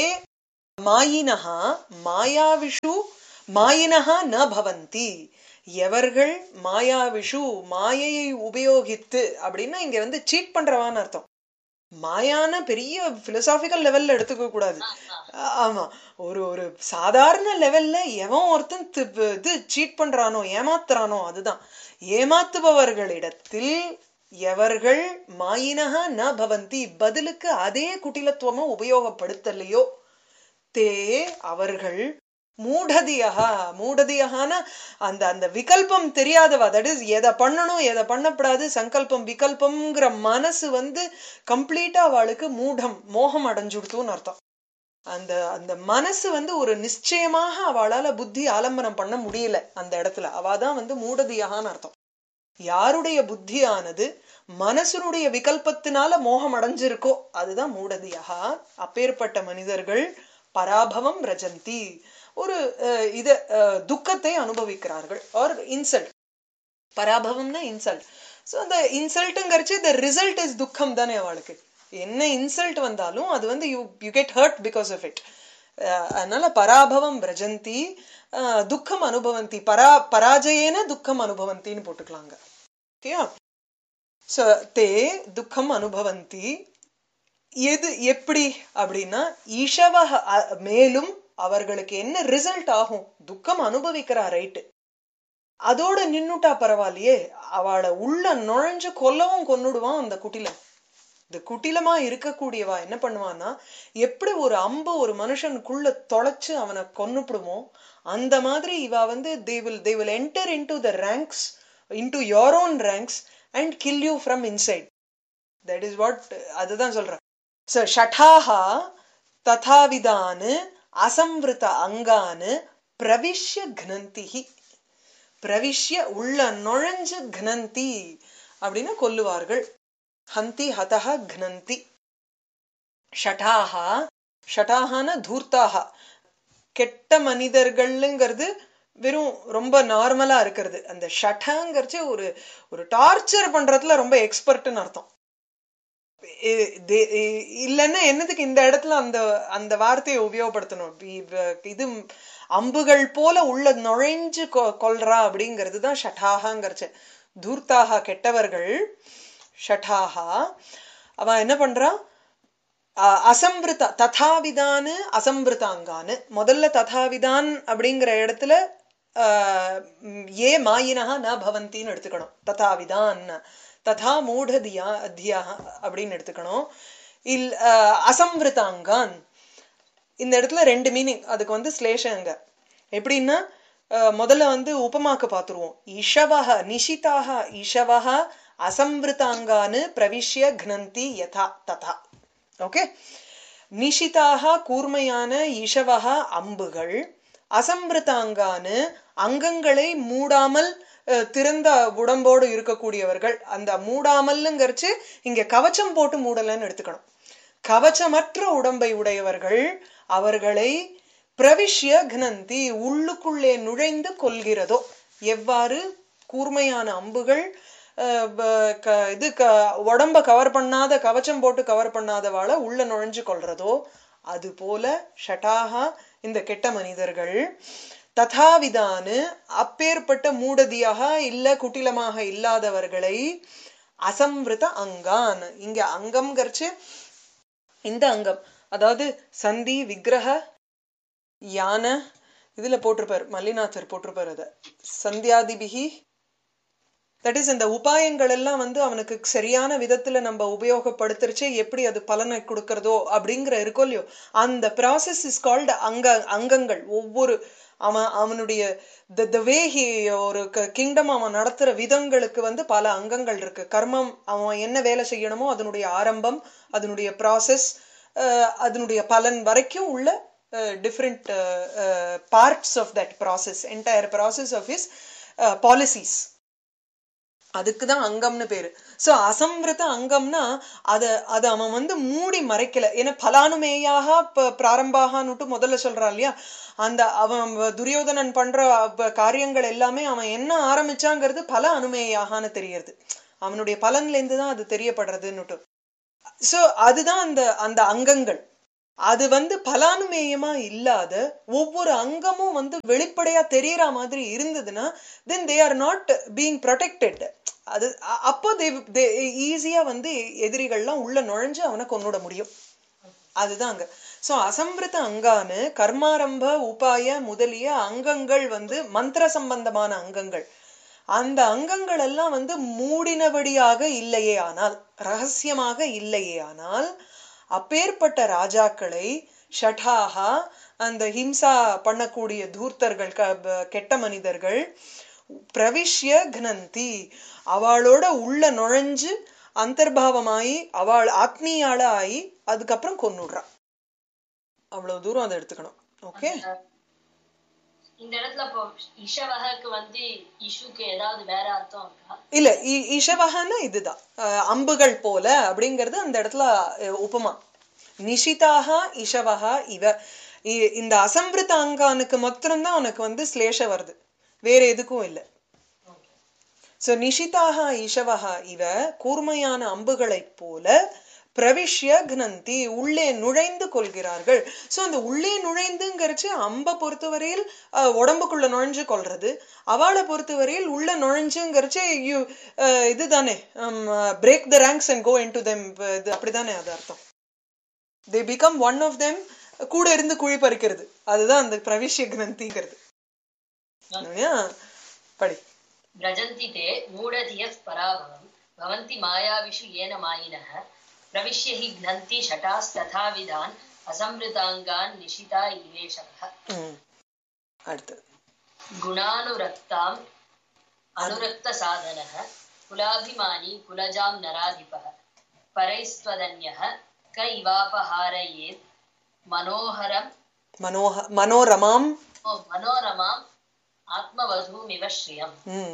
மாயினஹா மாயாவிஷு மாயினஹா ந பவந்தி எவர்கள் மாயாவிஷு மாயையை உபயோகித்து அப்படின்னா இங்க வந்து சீட் பண்றவான்னு அர்த்தம் மாயான பெரிய பிலசாபிக்கல் லெவல்ல எடுத்துக்க கூடாது ஆ- ஆமா ஒரு ஒரு சாதாரண லெவல்ல எவன் ஒருத்தன் தி- இது சீட் பண்றானோ ஏமாத்துறானோ அதுதான் ஏமாத்துபவர்களிடத்தில் எவர்கள் மாயினக ந பவந்தி பதிலுக்கு அதே குட்டிலத்துவமா உபயோகப்படுத்தலையோ தே அவர்கள் மூடதியகா மூடதியகான அந்த அந்த விகல்பம் தெரியாதவா தட் இஸ் எதை பண்ணணும் எதை பண்ணக்கூடாது சங்கல்பம் விகல்பம்ங்கிற மனசு வந்து கம்ப்ளீட்டா அவளுக்கு மூடம் மோகம் அடைஞ்சுடுத்துன்னு அர்த்தம் அந்த அந்த மனசு வந்து ஒரு நிச்சயமாக அவளால புத்தி ஆலம்பனம் பண்ண முடியல அந்த இடத்துல அவ தான் வந்து மூடதியகான்னு அர்த்தம் யாருடைய புத்தியானது மனசனுடைய விகல்பத்தினால மோகம் அடைஞ்சிருக்கோ அதுதான் மூடதியகா அப்பேற்பட்ட மனிதர்கள் பராபவம் ரஜந்தி ஒரு அஹ், இத அஹ், துக்கத்தை அனுபவிக்கிறார்கள் ஆர் இன்சல்ட் பராபவம்னா இன்சல்ட் ஸோ அந்த இன்சல்ட்டுங்கிறச்சு த ரிசல்ட் இஸ் துக்கம் தானே அவளுக்கு என்ன இன்சல்ட் வந்தாலும் அது வந்து you you get hurt because of it அதனால பராபவம் பிரஜந்தி அஹ், துக்கம் அனுபவந்தி பரா பராஜயேன துக்கம் அனுபவந்தின்னு போட்டுக்கலாங்க ஓகேயா ஸோ தே துக்கம் அனுபவந்தி எது எப்படி அப்படின்னா ஈஷவக அ- மேலும் அவர்களுக்கு என்ன ரிசல்ட் ஆகும் துக்கம் அனுபவிக்கிறா ரைட்டு அதோட நின்னுட்டா பரவாயில்லையே அவளை உள்ள நுழைஞ்சு கொல்லவும் கொன்னுடுவான் அந்த குட்டிலம் இந்த குட்டிலமா இருக்கக்கூடியவா என்ன பண்ணுவான்னா எப்படி ஒரு அம்பு ஒரு மனுஷனுக்குள்ள தொலைச்சு அவனை கொன்னுப்பிடுமோ அந்த மாதிரி இவ வந்து they will they will enter into the ranks into your own ranks and kill you from inside that is what அதுதான் சொல்றேன் ஸோ ஷட்டாஹா ததாவிதானு அசம்விருத அங்கானு பிரவிஷ்ய கனந்திஹி பிரவிஷ்ய உள்ள நுழைஞ்சு கனந்தி அப்படின்னு கொல்லுவார்கள் ஹந்தி ஹதஹ கனந்தி ஷட்டாஹா ஷட்டாஹான தூர்த்தாஹா கெட்ட மனிதர்கள்ங்கிறது வெறும் ரொம்ப நார்மலா இருக்கிறது அந்த ஷட்டாங்கிறச்சு ஒரு ஒரு டார்ச்சர் பண்றதுல ரொம்ப எக்ஸ்பர்ட்னு அர்த்தம் இ- தே- இ- இல்லைன்னா என்னதுக்கு இந்த இடத்துல அந்த அந்த வார்த்தையை உபயோகப்படுத்தணும் இ- வ- இது அம்புகள் போல உள்ள நுழைஞ்சு கொ- கொல்றா அப்படிங்கிறது தான் ஷட்டாகாங்கிறச்சு தூர்த்தாகா கெட்டவர்கள் ஷட்டாகா அவன் என்ன பண்றான் அஹ் அசம்பிருத ததாவிதான்னு அசம்பிருதாங்கான்னு முதல்ல ததாவிதான் அப்படிங்கிற இடத்துல ஆஹ் ம், ஏ மாயினஹா ந பவந்தின்னு எடுத்துக்கணும் ததாவிதான் ததா மூடதியா தியா அப்படின்னு எடுத்துக்கணும் இல் ஆஹ் அசம்பிருதாங்கான் இந்த இடத்துல ரெண்டு மீனிங் அதுக்கு வந்து ஸ்லேஷங்க எப்படின்னா அஹ், முதல்ல வந்து உபமாக்கு பார்த்துருவோம் இஷவஹ நிஷிதாக இஷவஹ அசம்பிருதாங்கான்னு பிரவிஷ்ய கனந்தி யதா ததா ஓகே நிஷிதாக கூர்மையான இஷவக அம்புகள் அசம்பிருதாங்கானு அங்கங்களை மூடாமல் அஹ், திறந்த உடம்போடு இருக்கக்கூடியவர்கள் அந்த மூடாமல்ங்கிறச்சு இங்க கவச்சம் போட்டு மூடலன்னு எடுத்துக்கணும் கவச்சமற்ற உடம்பை உடையவர்கள் அவர்களை பிரவிஷ்ய கனந்தி உள்ளுக்குள்ளே நுழைந்து கொள்கிறதோ எவ்வாறு கூர்மையான அம்புகள் அஹ், ப- க- இது க உடம்ப கவர் பண்ணாத கவச்சம் போட்டு கவர் பண்ணாதவாள உள்ள நுழைஞ்சு கொள்றதோ அது போல ஷட்டாகா இந்த கெட்ட மனிதர்கள் ததாவிதானு அப்பேற்பட்ட மூடதியாக இல்ல குட்டிலமாக இல்லாதவர்களை அசம்விருத அங்கான் இங்க அங்கம்ங்கிறச்சு இந்த அங்கம் அதாவது சந்தி விக்கிரக யானை இதுல போட்டிருப்பார் மல்லிநாதர் போட்டிருப்பார் அத சந்தியாதிபிகி தட் இஸ் இந்த உபாயங்கள் எல்லாம் வந்து அவனுக்கு சரியான விதத்துல நம்ம உபயோகப்படுத்துறச்சே எப்படி அது பலனை கொடுக்கறதோ அப்படிங்கிற இருக்கோ இல்லையோ அந்த ப்ராசஸ் இஸ் கால்டு அங்க அங்கங்கள் ஒவ்வொரு அவன் அவனுடைய த த வே ஹி ஒரு கிங்டம் அவன் நடத்துற விதங்களுக்கு வந்து பல அங்கங்கள் இருக்கு கர்மம் அவன் என்ன வேலை செய்யணுமோ அதனுடைய ஆரம்பம் அதனுடைய ப்ராசஸ் அதனுடைய பலன் வரைக்கும் உள்ள different parts of that process entire process of is policies அதுக்கு தான் அங்கம்னு பேரு சோ அசம்விருத்த அங்கம்னா அத அத அவன் வந்து மூடி மறைக்கல ஏன்னா பலானுமேயாக ப- பிராரம்பாகன்னுட்டு முதல்ல சொல்றான் இல்லையா அந்த அவன் வ- துரியோதனன் பண்ற அப்ப காரியங்கள் எல்லாமே அவன் என்ன ஆரம்பிச்சாங்கிறது பல அனுமேயாகனு தெரியறது அவனுடைய பலன்ல இருந்து தான் அது தெரியப்படுறதுன்னுட்டு சோ அதுதான் அந்த அந்த அங்கங்கள் அது வந்து பலானுமேயமா இல்லாத ஒவ்வொரு அங்கமும் வந்து வெளிப்படையா தெரியற மாதிரி இருந்ததுன்னா then they are not being protected அது அ- அப்போ தே ஈஸியா வந்து எதிரிகள்லாம் உள்ள நுழைஞ்சு அவனை கொன்னுட முடியும் அதுதான் அங்க சோ அசம்பிருத்த அங்கானு கர்மாரம்ப உபாய முதலிய அங்கங்கள் வந்து மந்திர சம்பந்தமான அங்கங்கள் அந்த அங்கங்கள் எல்லாம் வந்து மூடினபடியாக இல்லையே ஆனால் ரகசியமாக இல்லையே ஆனால் அப்பேற்பட்ட ராஜாக்களை ஷடாகா அந்த ஹிம்சா பண்ணக்கூடிய தூர்த்தர்கள் க- ப- கெட்ட மனிதர்கள் பிரவிஷ்ய கனந்தி அவளோட உள்ள நுழைஞ்சு அந்தர்பாவமாயி அவள் ஆத்மீயாள ஆகி அதுக்கப்புறம் கொன்னுடுறா அவ்வளவு தூரம் அதை எடுத்துக்கணும் ஓகே இந்த இடத்துல இப்போ இஷவகக்கு வந்து இஷுக்கு ஏதாவது வேற அர்த்தம் இருக்கா இல்ல இ- இஷவகன்னா இதுதான் அஹ் அம்புகள் போல அப்படிங்கிறது அந்த இடத்துல அஹ், உபமா நிஷிதாக இஷவகா இவ இ- இந்த அசம்பிருத்த அங்கானுக்கு மாத்திரம்தான் உனக்கு வந்து ஸ்லேஷ வருது வேற எதுக்கும் இல்லை சோ நிஷிதாக இஷவஹா இவ கூர்மையான அம்புகளைப் போல பிரவிஷ்ய கனந்தி உள்ளே நுழைந்து கொள்கிறார்கள் சோ அந்த உள்ளே நுழைந்துங்கிறச்சு அம்பை பொறுத்தவரையில் அஹ், உடம்புக்குள்ள நுழைஞ்சு கொள்றது அவளை பொறுத்தவரையில் உள்ள நுழைஞ்சுங்கிறச்சு யூ இதுதானே break the ranks and go into them இது அப்படிதானே அது அர்த்தம் they become one of them கூட இருந்து குழி பறிக்கிறது அதுதான் அந்த பிரவிஷ்ய கிரந்திங்கிறது இல்லையா? படி व्रजन्ति ते मूढधियः पराभवम् भवन्ति मायाविषु येन मायिनः प्रविश्य हि घ्नन्ति शटास्तथाविधान् असंवृताङ्गान् निशिता इवेशवः ம். அடுத்தது गुणानुरक्ताम् अनुरक्तसाधनः कुलाभिमानी कुलजां नराधिपः परैस्त्वदन्यः क इवापहारयेत् मनोहरं மனோஹ மனோரமாம் ओ मनोरमाम् आत्मवधूमिव श्रियम् ம்.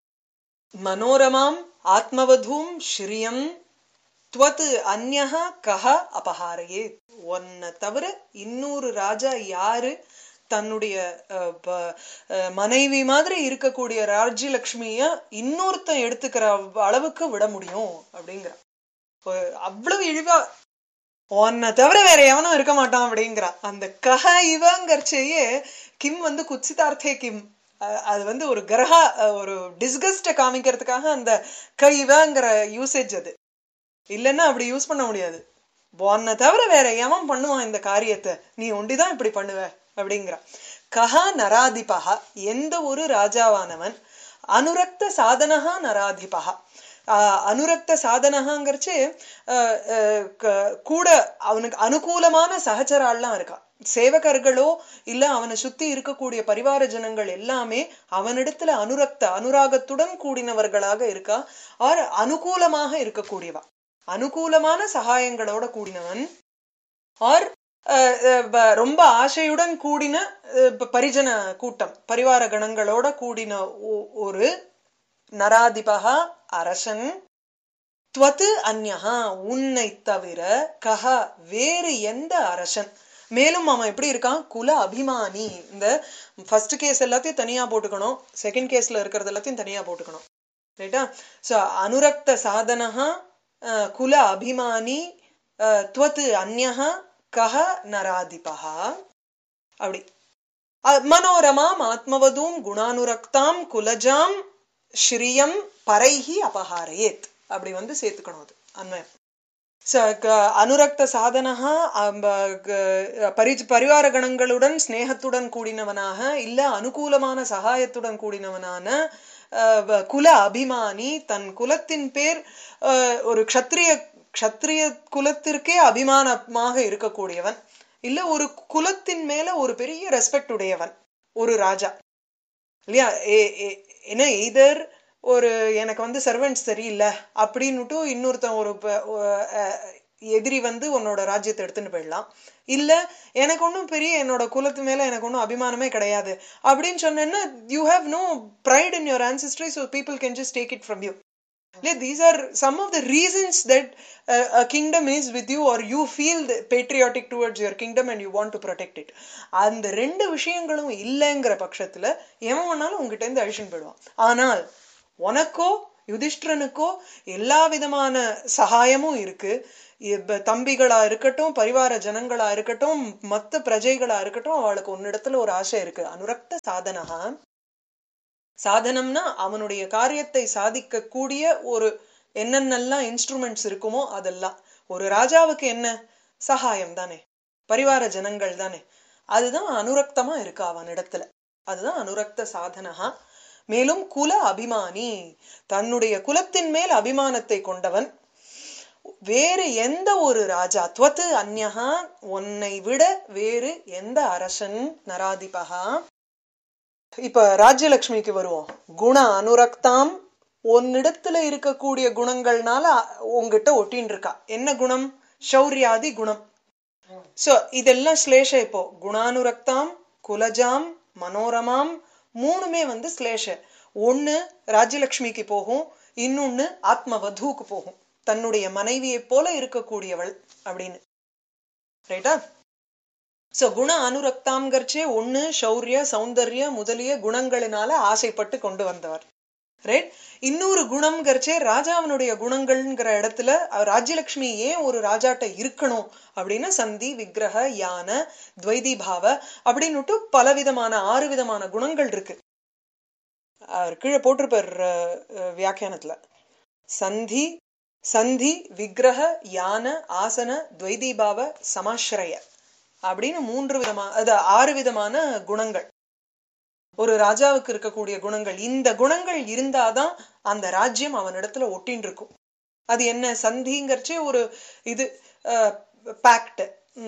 மனோரமாம் ஆத்மவதூம் ஸ்ரீயம் துவத் அந்யஹ கஹ அபஹாரையே ஒன்னை தவிர இன்னொரு ராஜா யாரு தன்னுடைய அஹ், ப- அஹ், மனைவி மாதிரி இருக்கக்கூடிய ராஜ்யலக்ஷ்மிய இன்னொருத்தன் எடுத்துக்கிற அளவுக்கு விட முடியும் அப்படிங்கிற அவ்வளவு இழிவா உன்னை தவிர வேற எவனும் இருக்க மாட்டான் அப்படிங்கிறா அந்த கஹ இவங்கர்ச்சேயே கிம் வந்து குத்சிதார்த்தே கிம் அஹ் அது வந்து ஒரு கிரகா அஹ் ஒரு டிஸ்கஸ்ட காமிக்கிறதுக்காக அந்த க இவங்கிற யூசேஜ் அது இல்லைன்னா அப்படி யூஸ் பண்ண முடியாது உன்னை தவிர வேற எவன் பண்ணுவான் இந்த காரியத்தை நீ ஒண்டிதான் இப்படி பண்ணுவ அப்படிங்கிற கஹா நராதிபகா எந்த ஒரு ராஜாவானவன் அனுரக்த சாதனஹா நராதிபகா ஆஹ் அனுரக்த சாதனகாங்கிறச்சு ஆஹ் ஆஹ் க- கூட அவனுக்கு அனுகூலமான சகச்சராள்லாம் இருக்கா சேவகர்களோ இல்ல அவனை சுத்தி இருக்கக்கூடிய பரிவார ஜனங்கள் எல்லாமே அவனிடத்துல அனுரக்த அனுராகத்துடன் கூடினவர்களாக இருக்கா ஆர் அனுகூலமாக இருக்கக்கூடியவா அனுகூலமான சகாயங்களோட கூடினவன் ஆர் அஹ், அஹ், ப- ரொம்ப ஆசையுடன் கூடின அஹ், ப- பரிஜன கூட்டம் பரிவார கணங்களோட கூடின ஒ- ஒரு நராதிபகா அரசன் துவத்து அந்யஹா உன்னை தவிர கஹ வேறு எந்த அரசன் மேலும் அவன் எப்படி இருக்கான் குல அபிமானி இந்த ஃபர்ஸ்ட் கேஸ் எல்லாத்தையும் தனியா போட்டுக்கணும் செகண்ட் கேஸ்ல இருக்கிறது எல்லாத்தையும் தனியா போட்டுக்கணும் ரைட்டா சோ அனுரக்த சாதனஹா அஹ், குல அபிமானி அஹ், துவத்து அந்யஹா கஹ நராதிபகா அப்படி அஹ், மனோரமாம் ஆத்மவதூம் குணானுரக்தாம் குலஜாம் ஸ்ரீயம் பரைஹி அபஹாரயேத் அப்படி வந்து சேர்த்துக்கணும் அது அன்வயம் ச க- அனுரக்த சாதனஹா அம்ப, க- பரி பரிவார கணங்களுடன் ஸ்நேகத்துடன் கூடினவனாக இல்ல அனுகூலமான சகாயத்துடன் கூடினவனான அஹ், வ- குல அபிமானி தன் குலத்தின் பேர் அஹ், ஒரு க்ஷத்ரிய க்ஷத்ரிய குலத்திற்கே அபிமானமாக இருக்கக்கூடியவன் இல்ல ஒரு குலத்தின் மேல ஒரு பெரிய ரெஸ்பெக்ட் உடையவன் ஒரு ராஜா இல்லையா ஏ- ஏ- என்ன எய்தர் ஒரு எனக்கு வந்து சர்வெண்ட்ஸ் சரியில்லை அப்படின்னுட்டு இன்னொருத்தன் ஒரு ப- ஒ- அஹ் எதிரி வந்து உன்னோட ராஜ்யத்தை எடுத்துன்னு போயிடலாம் இல்ல எனக்கு ஒன்றும் பெரிய என்னோட குலத்து மேல எனக்கு ஒன்றும் அபிமானமே கிடையாது அப்படின்னு சொன்னேன்னா you have no pride in your ancestry so people can just take it from you Yeah, these are some of the reasons that uh, a kingdom is with you or you feel the patriotic towards your kingdom and you want to protect it அந்த ரெண்டு விஷயங்களும் இல்லைங்கிற பட்சத்துல எவன் வேணாலும் உங்ககிட்ட இருந்து அழிச்சுன்னு போயிடுவான் ஆனால் உனக்கோ யுதிஷ்டிரனுக்கோ எல்லா விதமான சகாயமும் இருக்கு இப்ப தம்பிகளா இருக்கட்டும் பரிவார ஜனங்களா இருக்கட்டும் மத்த பிரஜைகளா இருக்கட்டும் அவளுக்கு உன்னிடத்துல ஒரு ஆசை இருக்கு அனுரக்த சாதனகா சாதனம்னா அவனுடைய காரியத்தை சாதிக்கக்கூடிய ஒரு என்னென்னலாம் இன்ஸ்ட்ருமெண்ட்ஸ் இருக்குமோ அதெல்லாம் ஒரு ராஜாவுக்கு என்ன சகாயம் தானே பரிவார ஜனங்கள் தானே அதுதான் அனுரக்தமா இருக்கு அவனிடத்துல அதுதான் அனுரக்த சாதனகா மேலும் குல அபிமானி தன்னுடைய குலத்தின் மேல் அபிமானத்தை கொண்டவன் வேறு எந்த ஒரு ராஜா துவத்து அந்யகா உன்னை விட வேறு எந்த அரசன் நராதிபகா இப்ப ராஜ்யலட்சுமிக்கு வருவோம் குண அனுரக்தாம் உன்னிடத்துல இருக்கக்கூடிய குணங்கள்னால உங்ககிட்ட ஒட்டின்னு இருக்கா என்ன குணம் சௌரியாதி குணம் சோ இதெல்லாம் ஸ்லேஷ இப்போ குணானுரக்தாம் குலஜாம் மனோரமாம் மூணுமே வந்து ஸ்லேஷ ஒண்ணு ராஜ்யலட்சுமிக்கு போகும் இன்னொன்னு ஆத்மவதூக்கு போகும் தன்னுடைய மனைவியைப் போல இருக்கக்கூடியவள் அப்படின்னு ரைட்டா சோ குண அனுரக்தாம்கர்ச்சே ஒண்ணு சௌரிய சௌந்தர்ய முதலிய குணங்களினால ஆசைப்பட்டு கொண்டு வந்தவர் ரைட் இன்னொரு குணம்ங்கிறச்சே ராஜாவனுடைய குணங்கள்ங்கிற இடத்துல அவர் ராஜ்யலட்சுமி ஏன் ஒரு ராஜாட்ட இருக்கணும் அப்படின்னா சந்தி விக்கிரக யானை துவைதி பாவ அப்படின்னுட்டு பலவிதமான ஆறு விதமான குணங்கள் இருக்கு அவர் கீழே போட்டிருப்பார் அஹ், அஹ், வியாக்கியானத்துல சந்தி சந்தி விக்கிரக யான ஆசன துவைதீபாவ சமாஸ்ரய அப்படின்னு மூன்று விதமா அது ஆறு விதமான குணங்கள் ஒரு ராஜாவுக்கு இருக்கக்கூடிய குணங்கள் இந்த குணங்கள் இருந்தாதான் அந்த ராஜ்யம் அவனிடத்துல ஒட்டின்னு இருக்கும் அது என்ன சந்திங்கிறச்சே ஒரு இது பேக்ட்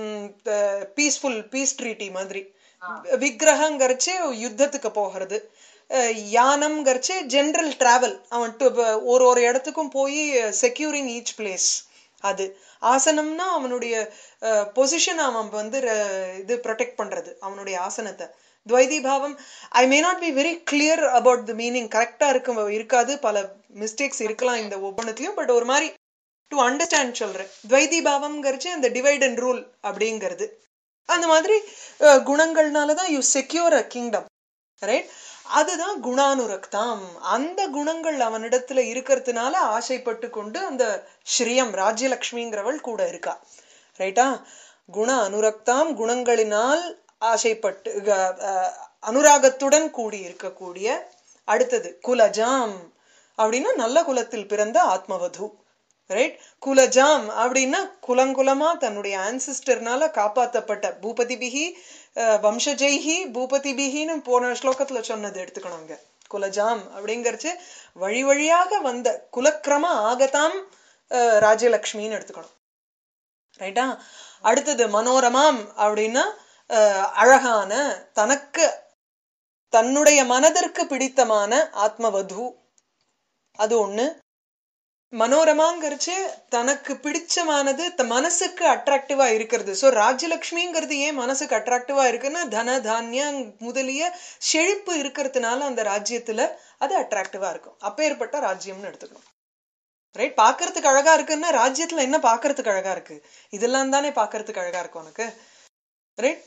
பீஸ்ஃபுல் பீஸ் ட்ரீட்டி மாதிரி விக்கிரகங்கிறச்சே யுத்தத்துக்கு போகிறது அஹ் யானம்ங்கிறச்சு ஜென்ரல் டிராவல் அவன் to- ப- ஒரு ஒரு இடத்துக்கும் போய் செக்யூரிங் ஈச் பிளேஸ் அது ஆசனம்னா அவனுடைய பொசிஷன் அவன் வந்து ர- இது ப்ரொடெக்ட் பண்றது அவனுடைய ஆசனத்தை துவைதி பாவம் I may not be very clear about the meaning கரெக்டா இருக்க இருக்காது பல மிஸ்டேக்ஸ் இருக்கலாம் இந்த ஒவ்வொன்றுத்தையும் பட் ஒரு மாதிரி டு அண்டர்ஸ்டாண்ட் சொல்றேன் துவைதி பாவம்ங்கிறச்சு அந்த டிவைட் அண்ட் ரூல் அப்படிங்கிறது அந்த மாதிரி அஹ், குணங்கள்னாலதான் you secure a kingdom right அதுதான் குணானுரக்தாம் அந்த குணங்கள் அவனிடத்துல இருக்கிறதுனால ஆசைப்பட்டு கொண்டு அந்த ஸ்ரீயம் ராஜ்யலக்ஷ்மிங்கிறவள் கூட இருக்கா ரைட்டா குண அனுரக்தாம் குணங்களினால் ஆசைப்பட்டு க- அஹ், அனுராகத்துடன் கூடி இருக்கக்கூடிய அடுத்தது குலஜாம் அப்படின்னா நல்ல குலத்தில் பிறந்த ஆத்மவது ரைட் குலஜாம் அப்படின்னா குலங்குலமா தன்னுடைய ஆன்சிஸ்டர்னால காப்பாத்தப்பட்ட பூபதிபிகி அஹ், வம்சஜைஹி பூபதிபிகின்னு போன ஸ்லோகத்துல சொன்னது எடுத்துக்கணுங்க குலஜாம் அப்படிங்கறச்சு வழி வழியாக வந்த குலக்கிரம ஆகதாம் அஹ், ராஜ்யலக்ஷ்மின்னு எடுத்துக்கணும் ரைட்டா அடுத்தது மனோரமாம் அப்படின்னா அஹ், அழகான தனக்கு தன்னுடைய மனதிற்கு பிடித்தமான ஆத்மவது அது ஒண்ணு மனோரமாங்கிறச்சு தனக்கு பிடிச்சமானது த- மனசுக்கு அட்ராக்டிவா இருக்கிறது சோ ராஜ்யலட்சுமிங்கிறது ஏன் மனசுக்கு அட்ராக்டிவா இருக்குன்னா தன தானியம் முதலிய செழிப்பு இருக்கிறதுனால அந்த ராஜ்யத்துல அது அட்ராக்டிவா இருக்கும் அப்பேற்பட்ட ராஜ்யம்னு எடுத்துக்கணும் ரைட் பார்க்கிறதுக்கு அழகா இருக்குன்னா ராஜ்யத்துல என்ன பார்க்கிறதுக்கு அழகா இருக்கு இதெல்லாம் தானே பார்க்கிறதுக்கு அழகா இருக்கும் உனக்கு ரைட்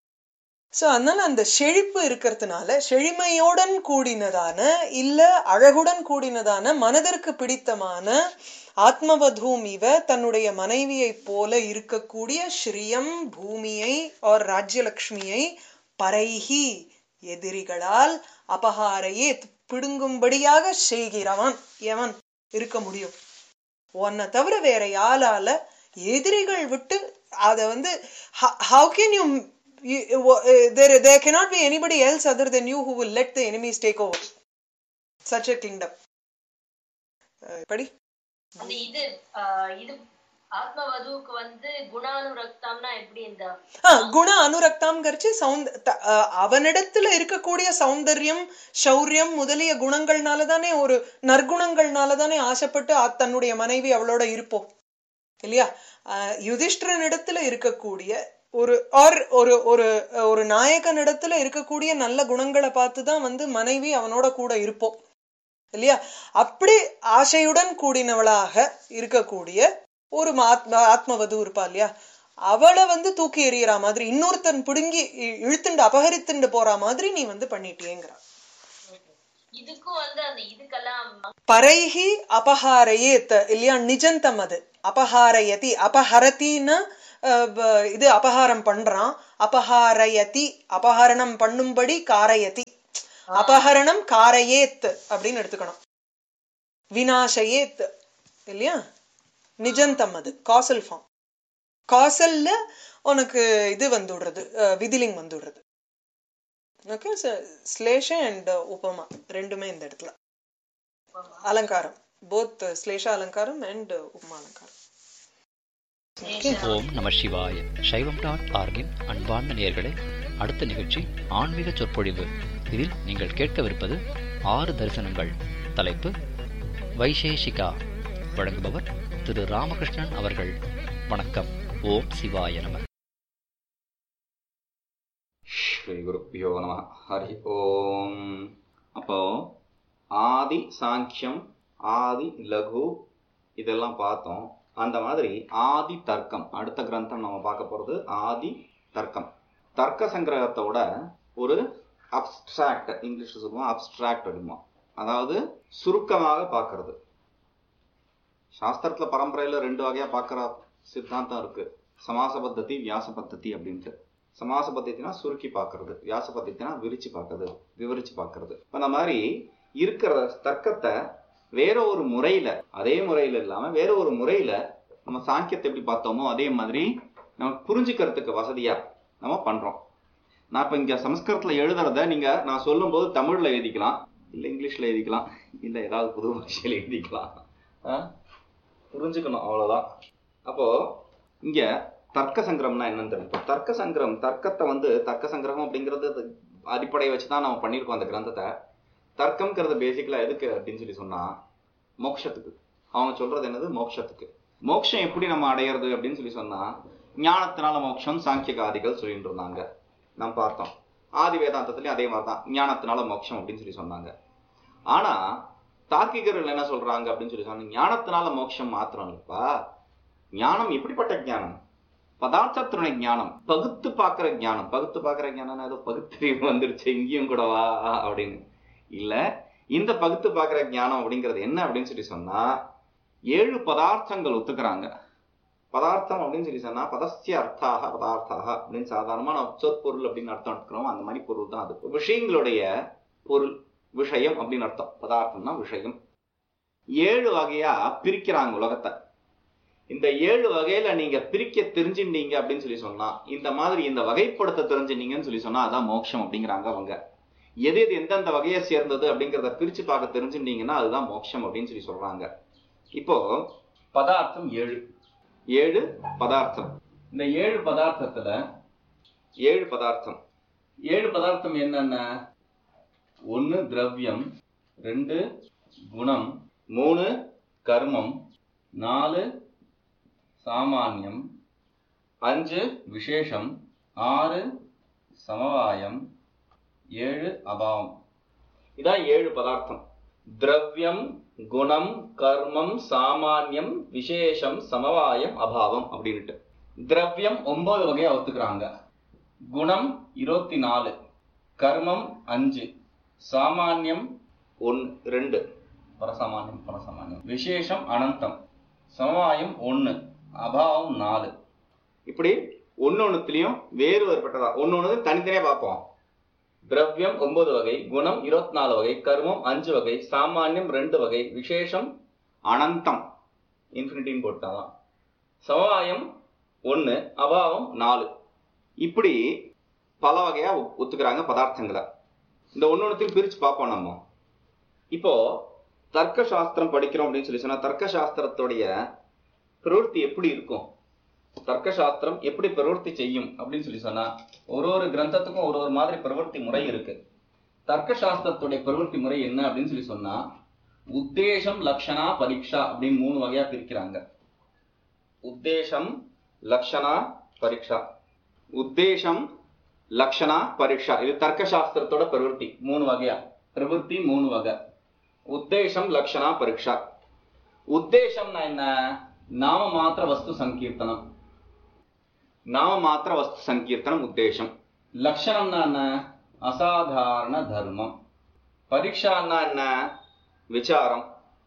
சோ அதனால அந்த செழிப்பு இருக்கிறதுனால செழுமையோடன் கூடினதான இல்ல அழகுடன் கூடினதான மனதிற்கு பிடித்தமான ஆத்மவதூம் இவ தன்னுடைய மனைவியைப் போல இருக்கக்கூடிய ஸ்ரீயம் பூமியை or ராஜ்யலக்ஷ்மியை பரைஹி எதிரிகளால் அபகாரையே பிடுங்கும்படியாக செய்கிறவன் எவன் இருக்க முடியும் உன்னை தவிர வேற யாரால எதிரிகள் விட்டு அத வந்து how can you there there cannot be anybody else other than you who will let the enemies take over such a kingdom uh படி அந்த இது ஆஹ் இது ஆத்மவதுவுக்கு வந்து குணானுரக்தம்னா எப்படி இந்த ஆ, குண அனுரக்தாம்ங்கிறச்சு சௌந்த த- அஹ் அவனிடத்துல இருக்கக்கூடிய சௌந்தர்யம் சௌரியம் முதலிய குணங்கள்னால தானே ஒரு நற்குணங்கள்னால தானே ஆசைப்பட்டு அ- தன்னுடைய மனைவி அவளோட இருப்போம் இல்லையா அஹ் யுதிஷ்டிரனிடத்துல இருக்கக்கூடிய ஒரு ஆர் ஒரு ஒரு ஒரு நாயகனிடத்துல இருக்கக்கூடிய நல்ல குணங்களை பார்த்து தான் வந்து மனைவி அவனோட கூட இருப்போம் இல்லையா அப்படி ஆசையுடன் கூடினவளாக இருக்கக்கூடிய ஒரு ஆத்ம ஆத்மவது இருப்பா இல்லையா அவளை வந்து தூக்கி எறிகிற மாதிரி இன்னொருத்தன் பிடுங்கி இ- இழுத்துண்டு அபகரித்துண்டு போற மாதிரி நீ வந்து பண்ணிட்டியேங்கிற இதுக்கும் வந்து அந்த இதுக்கெல்லாம் பரைஹி அபஹாரயேத் இல்லையா நிஜந்தம் அது அபஹாரயதி அபஹரத்தின்னா அஹ், ப- இது அபகாரம் பண்றான் அபஹாரயதி அபஹரணம் பண்ணும்படி காரயதி அபஹரணம் காரயேத் அப்படின்னு எடுத்துக்கணும் வினாசயேத் இல்லையா நிஜந்தம் அது காசல் ஃபார்ம் காசல்ல உனக்கு இது வந்துடுறது அஹ், விதிலிங் வந்துடுறது ஓகே ஸ்லேஷ அண்ட் உபமா ரெண்டுமே இந்த இடத்துல அலங்காரம் போத் ஸ்லேஷ அலங்காரம் அண்ட் உப்மா அலங்காரம் ஓம் நம சிவாய சைவம் டாட் ஆர்கின் அன்பார்ந்த நேயர்களே அடுத்த நிகழ்ச்சி ஆன்மீக சொற்பொழிவு இதில் நீங்கள் கேட்கவிருப்பது ஆறு தரிசனங்கள் தலைப்பு வைசேஷிகா வழங்குபவர் திரு ராமகிருஷ்ணன் அவர்கள் வணக்கம் ஓம் சிவாய நம ஸ்ரீ குருப்பியோ நம ஹரி ஓம் அப்போ ஆதி சாங்கியம் ஆதி லகு இதெல்லாம் பார்த்தோம் அந்த மாதிரி ஆதி தர்க்கம் அடுத்த கிரந்தம் நம்ம பார்க்க போறது ஆதி தர்க்கம் தர்க்க சங்கிரகத்தோட ஒரு அப்ஸ்ட்ராக்ட் இங்கிலீஷ்ல சொல்லுவோம் அப்ஸ்ட்ராக்ட் அப்படிமா அதாவது சுருக்கமாக பார்க்கிறது சாஸ்திரத்துல பரம்பரையில ரெண்டு வகையா பார்க்கிற சித்தாந்தம் இருக்கு சமாச பத்ததி வியாச பத்ததி அப்படின்ட்டு சமாச பத்தத்தினா சுருக்கி பார்க்கிறது வியாச பத்தத்தினா விரிச்சு பார்க்கறது விவரிச்சு பார்க்கறது அந்த மாதிரி இருக்கிற தர்க்கத்தை வேற ஒரு முறையில அதே முறையில இல்லாம வேற ஒரு முறையில நம்ம சாங்கியத்தை எப்படி பார்த்தோமோ அதே மாதிரி நம்ம புரிஞ்சுக்கிறதுக்கு வசதியா நம்ம பண்றோம் நான் இப்ப இங்க சமஸ்கிருதத்துல எழுதுறத நீங்க நான் சொல்லும்போது தமிழ்ல எழுதிக்கலாம் இல்ல இங்கிலீஷ்ல எழுதிக்கலாம் இல்ல ஏதாவது புது பாஷையில எழுதிக்கலாம் ஆ? புரிஞ்சுக்கணும் அவ்வளவுதான் அப்போ இங்க தர்க்க சங்கிரம்னா என்னன்னு தெரியும் இப்போ தர்க்க சங்கிரம் தர்க்கத்தை வந்து தர்க்க சங்கிரகம் அப்படிங்கிறது அது அடிப்படையை வச்சு தான் நம்ம பண்ணியிருக்கோம் அந்த கிரந்தத்தை தர்க்கம்ங்கிறது பேசிக்கலா எதுக்கு அப்படின்னு சொல்லி சொன்னா மோட்சத்துக்கு அவங்க சொல்றது என்னது மோட்சத்துக்கு மோட்சம் எப்படி நம்ம அடையிறது அப்படின்னு சொல்லி சொன்னா ஞானத்தினால மோட்சம் சாங்கியகாதிகள் சொல்லிட்டு இருந்தாங்க நாம் பார்த்தோம் ஆதி வேதாந்தத்துலயும் அதே மாதிரி தான் ஞானத்தினால மோட்சம் அப்படின்னு சொல்லி சொன்னாங்க ஆனா தார்க்கிகர்கள் என்ன சொல்றாங்க அப்படின்னு சொல்லி சொன்னாங்க ஞானத்தினால மோட்சம் மாத்திரம் இல்லப்பா ஞானம் எப்படிப்பட்ட ஞானம் பதார்த்தத்துடைய ஞானம் பகுத்து பார்க்கிற ஞானம் பகுத்து பார்க்கிற ஞானம் ஏதோ பகுத்தறிவு வந்துருச்சு இங்கேயும் கூடவா அப்படின்னு இல்ல இந்த பகுத்து பார்க்கிற ஞானம் அப்படிங்கிறது என்ன அப்படின்னு சொல்லி சொன்னா ஏழு பதார்த்தங்கள் ஒத்துக்கிறாங்க பதார்த்தம் அப்படின்னு சொல்லி சொன்னா பதஸ்ய அர்த்தாக பதார்த்தாக அப்படின்னு சாதாரணமா நம்ம சொற்பொருள் அப்படின்னு அர்த்தம் எடுக்கிறோம் அந்த மாதிரி பொருள் தான் அது விஷயங்களுடைய பொருள் விஷயம் அப்படின்னு அர்த்தம் பதார்த்தம்னா விஷயம் ஏழு வகையா பிரிக்கிறாங்க உலகத்தை இந்த ஏழு வகையில நீங்க பிரிக்க தெரிஞ்சுட்டீங்க அப்படின்னு சொல்லி சொன்னா இந்த மாதிரி இந்த வகைப்படுத்த தெரிஞ்சுட்டீங்கன்னு சொல்லி சொன்னா அதான் மோட்சம் அப்படிங்கிறாங்க அவங்க எது எது எந்தெந்த வகையை சேர்ந்தது அப்படிங்கிறத பிரிச்சு பார்க்க தெரிஞ்சுட்டீங்கன்னா அதுதான் மோட்சம் அப்படின்னு சொல்லி சொல்றாங்க இப்போ பதார்த்தம் ஏழு ஏழு பதார்த்தம் இந்த ஏழு பதார்த்தத்துல ஏழு பதார்த்தம் ஏழு பதார்த்தம் என்னென்ன ஒன்னு திரவியம் ரெண்டு குணம் மூணு கர்மம் நாலு சாமானியம் அஞ்சு விசேஷம் ஆறு சமவாயம் ஏழு அபாவம் இதான் ஏழு பதார்த்தம் திரவியம் குணம் கர்மம் சாமானியம் விசேஷம் சமவாயம் அபாவம் அப்படின்ட்டு திரவியம் ஒன்பது வகையா ஒத்துக்கிறாங்க குணம் இருபத்தி நாலு கர்மம் அஞ்சு சாமானியம் ஒன் ரெண்டு பரசாமானியம் பரசாமானியம் விசேஷம் அனந்தம் சமவாயம் ஒண்ணு அபாவம் நாலு இப்படி ஒன்னு ஒண்ணுத்துலயும் வேறு வேறுபட்டதா ஒன்னு ஒண்ணு தனித்தனியா பார்ப்போம் திரவியம் ஒன்பது வகை குணம் இருபத்தி நாலு வகை கர்மம் அஞ்சு வகை சாமானியம் ரெண்டு வகை விசேஷம் அனந்தம் இன்ஃபினிட்டின்னு போட்டாதான் சமவாயம் ஒண்ணு அபாவம் நாலு இப்படி பல வகையா ஒ- ஒத்துக்கிறாங்க பதார்த்தங்களை இந்த ஒன்னு ஒண்ணுத்தையும் பிரிச்சு பார்ப்போம் நம்ம இப்போ தர்க்க சாஸ்திரம் படிக்கிறோம் அப்படின்னு சொல்லி சொன்னா தர்க்க சாஸ்திரத்துடைய பிரவೃತ್ತಿ எப்படி இருக்கும் தர்க்க சாஸ்திரம் எப்படி பிரவೃತ್ತಿ செய்யும் அப்படின்னு சொல்லி சொன்னா ஒரு ஒரு கிரந்தத்துக்கும் ஒரு ஒரு மாதிரி பிரவೃತ್ತಿ முறை இருக்கு தர்க்க சாஸ்திரத்துடைய பிரவೃತ್ತಿ முறை என்ன அப்படின்னு சொல்லி சொன்னா உத்தேசம் லக்ஷணா பரீட்சா அப்படின்னு மூணு வகையா பிரிக்கிறாங்க உத்தேசம் லக்ஷணா பரீட்சா உத்தேசம் லக்ஷணா பரீட்சா இது தர்க்க சாஸ்திரத்தோட பிரவೃತ್ತಿ மூணு வகையா பிரவೃತ್ತಿ மூணு வகை உத்தேசம் லக்ஷணா பரீட்சா உத்தேசம்னா என்ன நாம மாத்திர வஸ்து சங்கீர்த்தனம் நாம மாத்திர வஸ்து சங்கீர்த்தனம் உத்தேசம் லக்ஷணம்னா என்ன அசாதாரண தர்மம் பரீட்சான்னா என்ன விசாரம்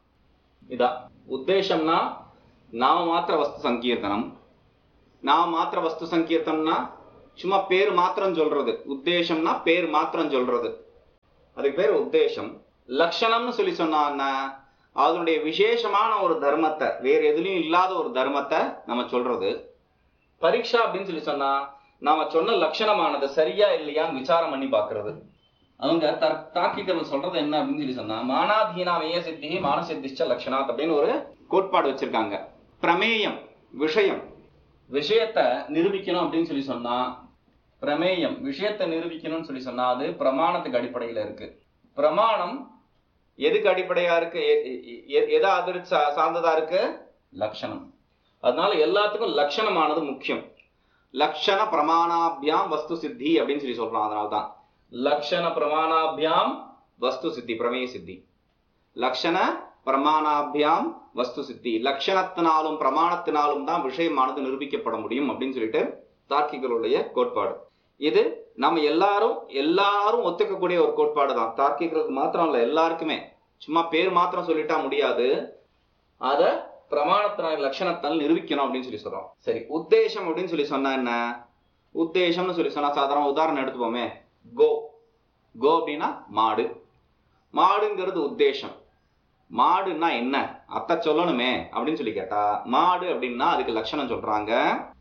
இதா உத்தேசம்னா நாம மாத்திர வஸ்து சங்கீர்த்தனம் நாம மாத்திர வஸ்து சங்கீர்த்தனம்னா சும்மா பேர் மாத்திரம் சொல்றது உத்தேசம்னா பேர் மாத்திரம் சொல்றது அதுக்கு பேர் உத்தேசம் லட்சணம்னு சொல்லி சொன்னா என்ன அதனுடைய விசேஷமான ஒரு தர்மத்தை வேற எதுலயும் இல்லாத ஒரு தர்மத்தை நம்ம சொல்றது பரீட்சா அப்படின்னு சொல்லி சொன்னா நாம சொன்ன லட்சணமானது சரியா இல்லையான்னு விசாரம் பண்ணி பாக்குறது அவங்க தர்- தார்க்கிகர்கள் சொல்றது என்ன அப்படின்னு சொல்லி சொன்னா மானாதீனா மேய சித்தி மானசித்திச்ச லட்சணாத் அப்படின்னு ஒரு கோட்பாடு வச்சிருக்காங்க பிரமேயம் விஷயம் விஷயத்தை நிரூபிக்கணும் அப்படின்னு சொல்லி சொன்னா பிரமேயம் விஷயத்தை நிரூபிக்கணும்னு சொல்லி சொன்னா அது பிரமாணத்துக்கு அடிப்படையில இருக்கு பிரமாணம் எதுக்கு அடிப்படையா இருக்கு எ- எ- எ- எதை அது சா- சார்ந்ததா இருக்கு லட்சணம் அதனால எல்லாத்துக்கும் லட்சணமானது முக்கியம் லக்ஷண பிரமாணாபியாம் வஸ்து சித்தி அப்படின்னு சொல்லி சொல்றோம் அதனால்தான் லக்ஷண பிரமாணாபியாம் வஸ்து சித்தி பிரமேய சித்தி லக்ஷண பிரமாணாபியாம் வஸ்து சித்தி லட்சணத்தினாலும் பிரமாணத்தினாலும் தான் விஷயமானது நிரூபிக்கப்பட முடியும் அப்படின்னு சொல்லிட்டு தார்க்கிகளுடைய கோட்பாடு இது நம்ம எல்லாரும் எல்லாரும் ஒத்துக்கக்கூடிய ஒரு கோட்பாடு தான் தார்க்கிகளுக்கு மாத்திரம் இல்ல எல்லாருக்குமே சும்மா பேர் மாத்திரம் சொல்லிட்டா முடியாது அத பிரமாணத்தினால் லட்சணத்தால் நிரூபிக்கணும் அப்படின்னு சொல்லி சொல்றோம் சரி உத்தேசம் அப்படின்னு சொல்லி சொன்னா என்ன உத்தேசம்னு சொல்லி சொன்னா சாதாரண உதாரணம் எடுத்துப்போமே கோ கோ அப்படின்னா மாடு மாடுங்கிறது உத்தேசம் மாடுன்னா என்ன அத்தை சொல்லணுமே அப்படின்னு சொல்லி கேட்டா மாடு அப்படின்னா அதுக்கு லட்சணம் சொல்றாங்க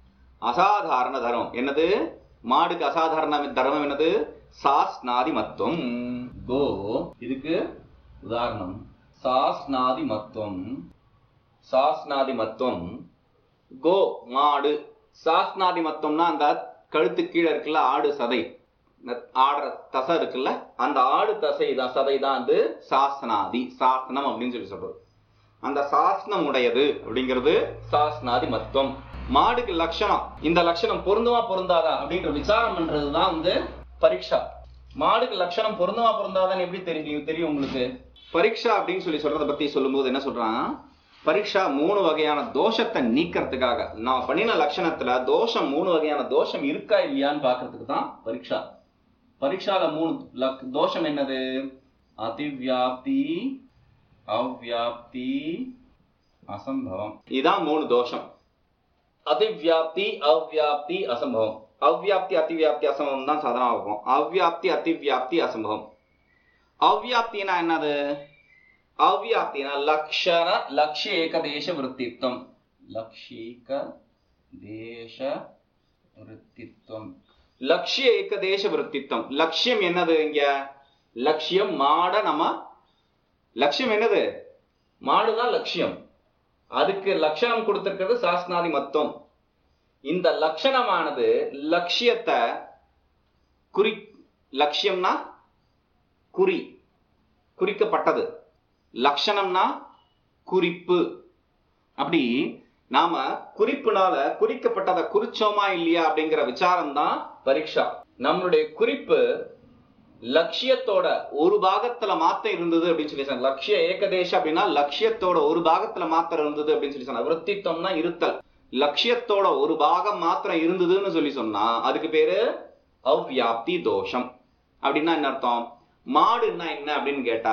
அசாதாரண தர்மம் என்னது மாடுக்கு அசாதாரண தர்மம் என்னது சாஸ்நாதி மத்துவம் கோ இதுக்கு உதாரணம் சாஸ்நாதி மத்துவம் சாஸ்நாதி மத்துவம் கோ மாடு சாஸ்நாதி மத்தம்னா அந்த கழுத்து கீழே இருக்குல்ல ஆடு சதை இந்த ஆடுற தசை இருக்குல்ல அந்த ஆடு தசை தான் சதை தான் வந்து சாஸ்னாதி சாஸ்னம் அப்படின்னு சொல்லி சொல்றது அந்த சாஸ்னம் உடையது அப்படிங்கிறது சாஸ்னாதி மத்துவம் மாடுக்கு லட்சணம் இந்த லட்சணம் பொருந்துமா பொருந்தாதா அப்படின்ற விசாரம் பண்றதுதான் வந்து பரீட்சா மாடுக்கு லட்சணம் பொருந்துமா பொருந்தாதான்னு எப்படி தெரியும் தெரியும் உங்களுக்கு பரீட்சா அப்படின்னு சொல்லி சொல்றத பத்தி சொல்லும்போது என்ன சொல்றான் பரீட்சா மூணு வகையான தோஷத்தை நீக்கிறதுக்காக நான் பண்ணின லட்சணத்துல தோஷம் மூணு வகையான தோஷம் இருக்கா இல்லையான்னு பாக்குறதுக்கு தான் பரீட்சா பரீட்சால மூணு லக்- தோஷம் என்னது அதிவியாப்தி அவ்வியாப்தி அசம்பவம் இதான் மூணு தோஷம் அதிவியாப்தி அவ்வியாப்தி அசம்பவம் அவ்வியாப்தி அதிவியாப்தி அசம்பவம் தான் சாதாரண இருக்கும் அவ்வியாப்தி அதிவியாப்தி அசம்பவம் அவ்வியாப்தினா என்னது அவ்வியாப்தினா லக்ஷண லக்ஷ்ய ஏகதேச விருத்தித்வம் லக்ஷீக தேச விருத்தித்வம் லக்ஷ்ய ஏகதேச விருத்தித்வம் லட்சியம் என்னது இங்க லட்சியம் மாட நம்ம லட்சியம் என்னது மாடுதான் லட்சியம் அதுக்கு லட்சணம் கொடுத்திருக்கிறது சாஸ்னாதி மத்தம் இந்த லட்சணமானது லட்சியத்தை குறி லட்சியம்னா குறி குறிக்கப்பட்டது லட்சணம்னா குறிப்பு அப்படி நாம குறிப்புனால குறிக்கப்பட்டதை குறிச்சோமா இல்லையா அப்படிங்கிற விசாரம் தான் பரீட்சா நம்மளுடைய குறிப்பு லட்சியத்தோட ஒரு பாகத்துல மாத்திரம் இருந்தது அப்படின்னு சொல்லி சொன்ன லட்சிய ஏகதேச அப்படின்னா லட்சியத்தோட ஒரு பாகத்துல மாத்திரம் இருந்தது அப்படின்னு சொல்லி சொன்னா விருத்தித்வம்னா இருத்தல் லட்சியத்தோட ஒரு பாகம் மாத்திரம் இருந்ததுன்னு சொல்லி சொன்னா அதுக்கு பேரு அவ்வியாப்தி தோஷம் அப்படின்னா என்ன அர்த்தம் மாடுன்னா என்ன அப்படின்னு கேட்டா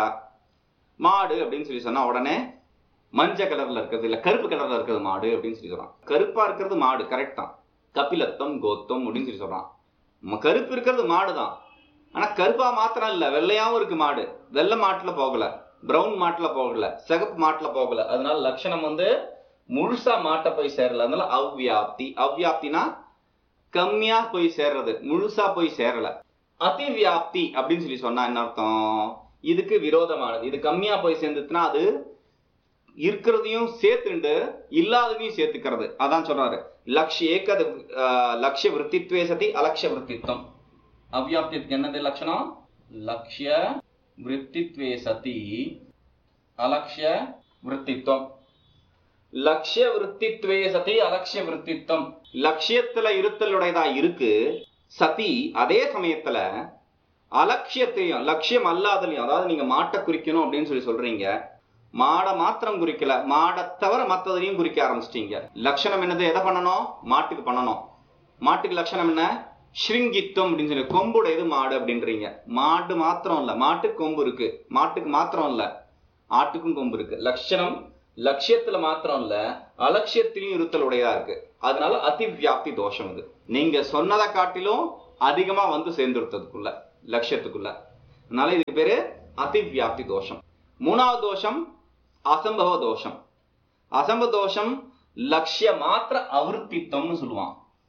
மாடு அப்படின்னு சொல்லி சொன்னா உடனே மஞ்சள் கலர்ல இருக்கிறது இல்ல கருப்பு கலர்ல இருக்கிறது மாடு அப்படின்னு சொல்லி சொல்றான் கருப்பா இருக்கிறது மாடு கரெக்ட் தான் கபிலத்தம் கோத்தம் அப்படின்னு சொல்லி சொல்றான் ம- கருப்பு இருக்கிறது மாடு தான் ஆனா கருப்பா மாத்திரம் இல்ல வெள்ளையாவும் இருக்கு மாடு வெள்ளை மாட்டுல போகல பிரவுன் மாட்டுல போகல சிகப்பு மாட்டுல போகல அதனால லட்சணம் வந்து முழுசா மாட்டை போய் சேரல அதனால அவ்வியாப்தி அவ்வியாப்தினா கம்மியா போய் சேர்றது முழுசா போய் சேரல அதிவியாப்தி அப்படின்னு சொல்லி சொன்னா என்ன அர்த்தம் இதுக்கு விரோதமானது இது கம்மியா போய் சேர்ந்துச்சுன்னா அது இருக்கிறதையும் சேர்த்துண்டு இல்லாததையும் சேர்த்துக்கிறது அதான் சொல்றாரு லக்ஷ்ய ஏக லட்சிய விற்த்தித்வே சதி அலட்சிய விற்த்தித்வம் அவ்வியாப்தியத்துக்கு என்னது லட்சணம் லக்ஷ்ய விற்த்தித்வே சதி அலக்ஷ்ய விற்த்தித்வம் லட்சிய விருத்தித்வே சதி அலட்சிய விருத்தித்வம் லட்சியத்துல இருத்தலுடையதா இருக்கு சதி அதே சமயத்துல அலட்சியத்தையும் லட்சியம் அல்லாதலையும் அதாவது நீங்க மாட்டை குறிக்கணும் அப்படின்னு சொல்லி சொல்றீங்க மாடை மாத்திரம் குறிக்கல மாடை தவிர மத்ததையும் குறிக்க ஆரம்பிச்சிட்டீங்க லட்சணம் என்னது எதை பண்ணணும் மாட்டுக்கு பண்ணணும் மாட்டுக்கு லட்சணம் என்ன ஸ்ருங்கித்துவம் அப்படின்னு சொல்லி கொம்புடையது மாடு அப்படின்றீங்க மாடு மாத்திரம் இல்ல மாட்டுக்கு கொம்பு இருக்கு மாட்டுக்கு மாத்திரம் இல்ல ஆட்டுக்கும் கொம்பு இருக்கு லட்சணம் லட்சியத்துல மாத்திரம் இல்ல அலட்சியத்திலையும் இருத்தல் உடையதா இருக்கு அதனால அதிவியாப்தி தோஷம் இது நீங்க சொன்னதை காட்டிலும் அதிகமா வந்து சேர்ந்துருத்ததுக்குள்ள லட்சியத்துக்குள்ள அதனால இதுக்கு பேரு அதிவியாப்தி தோஷம் மூணாவது தோஷம் அசம்பவ தோஷம் அசம்பவ தோஷம் லட்சிய மாத்திர அவிருத்தித்வம்னு சொல்லுவான்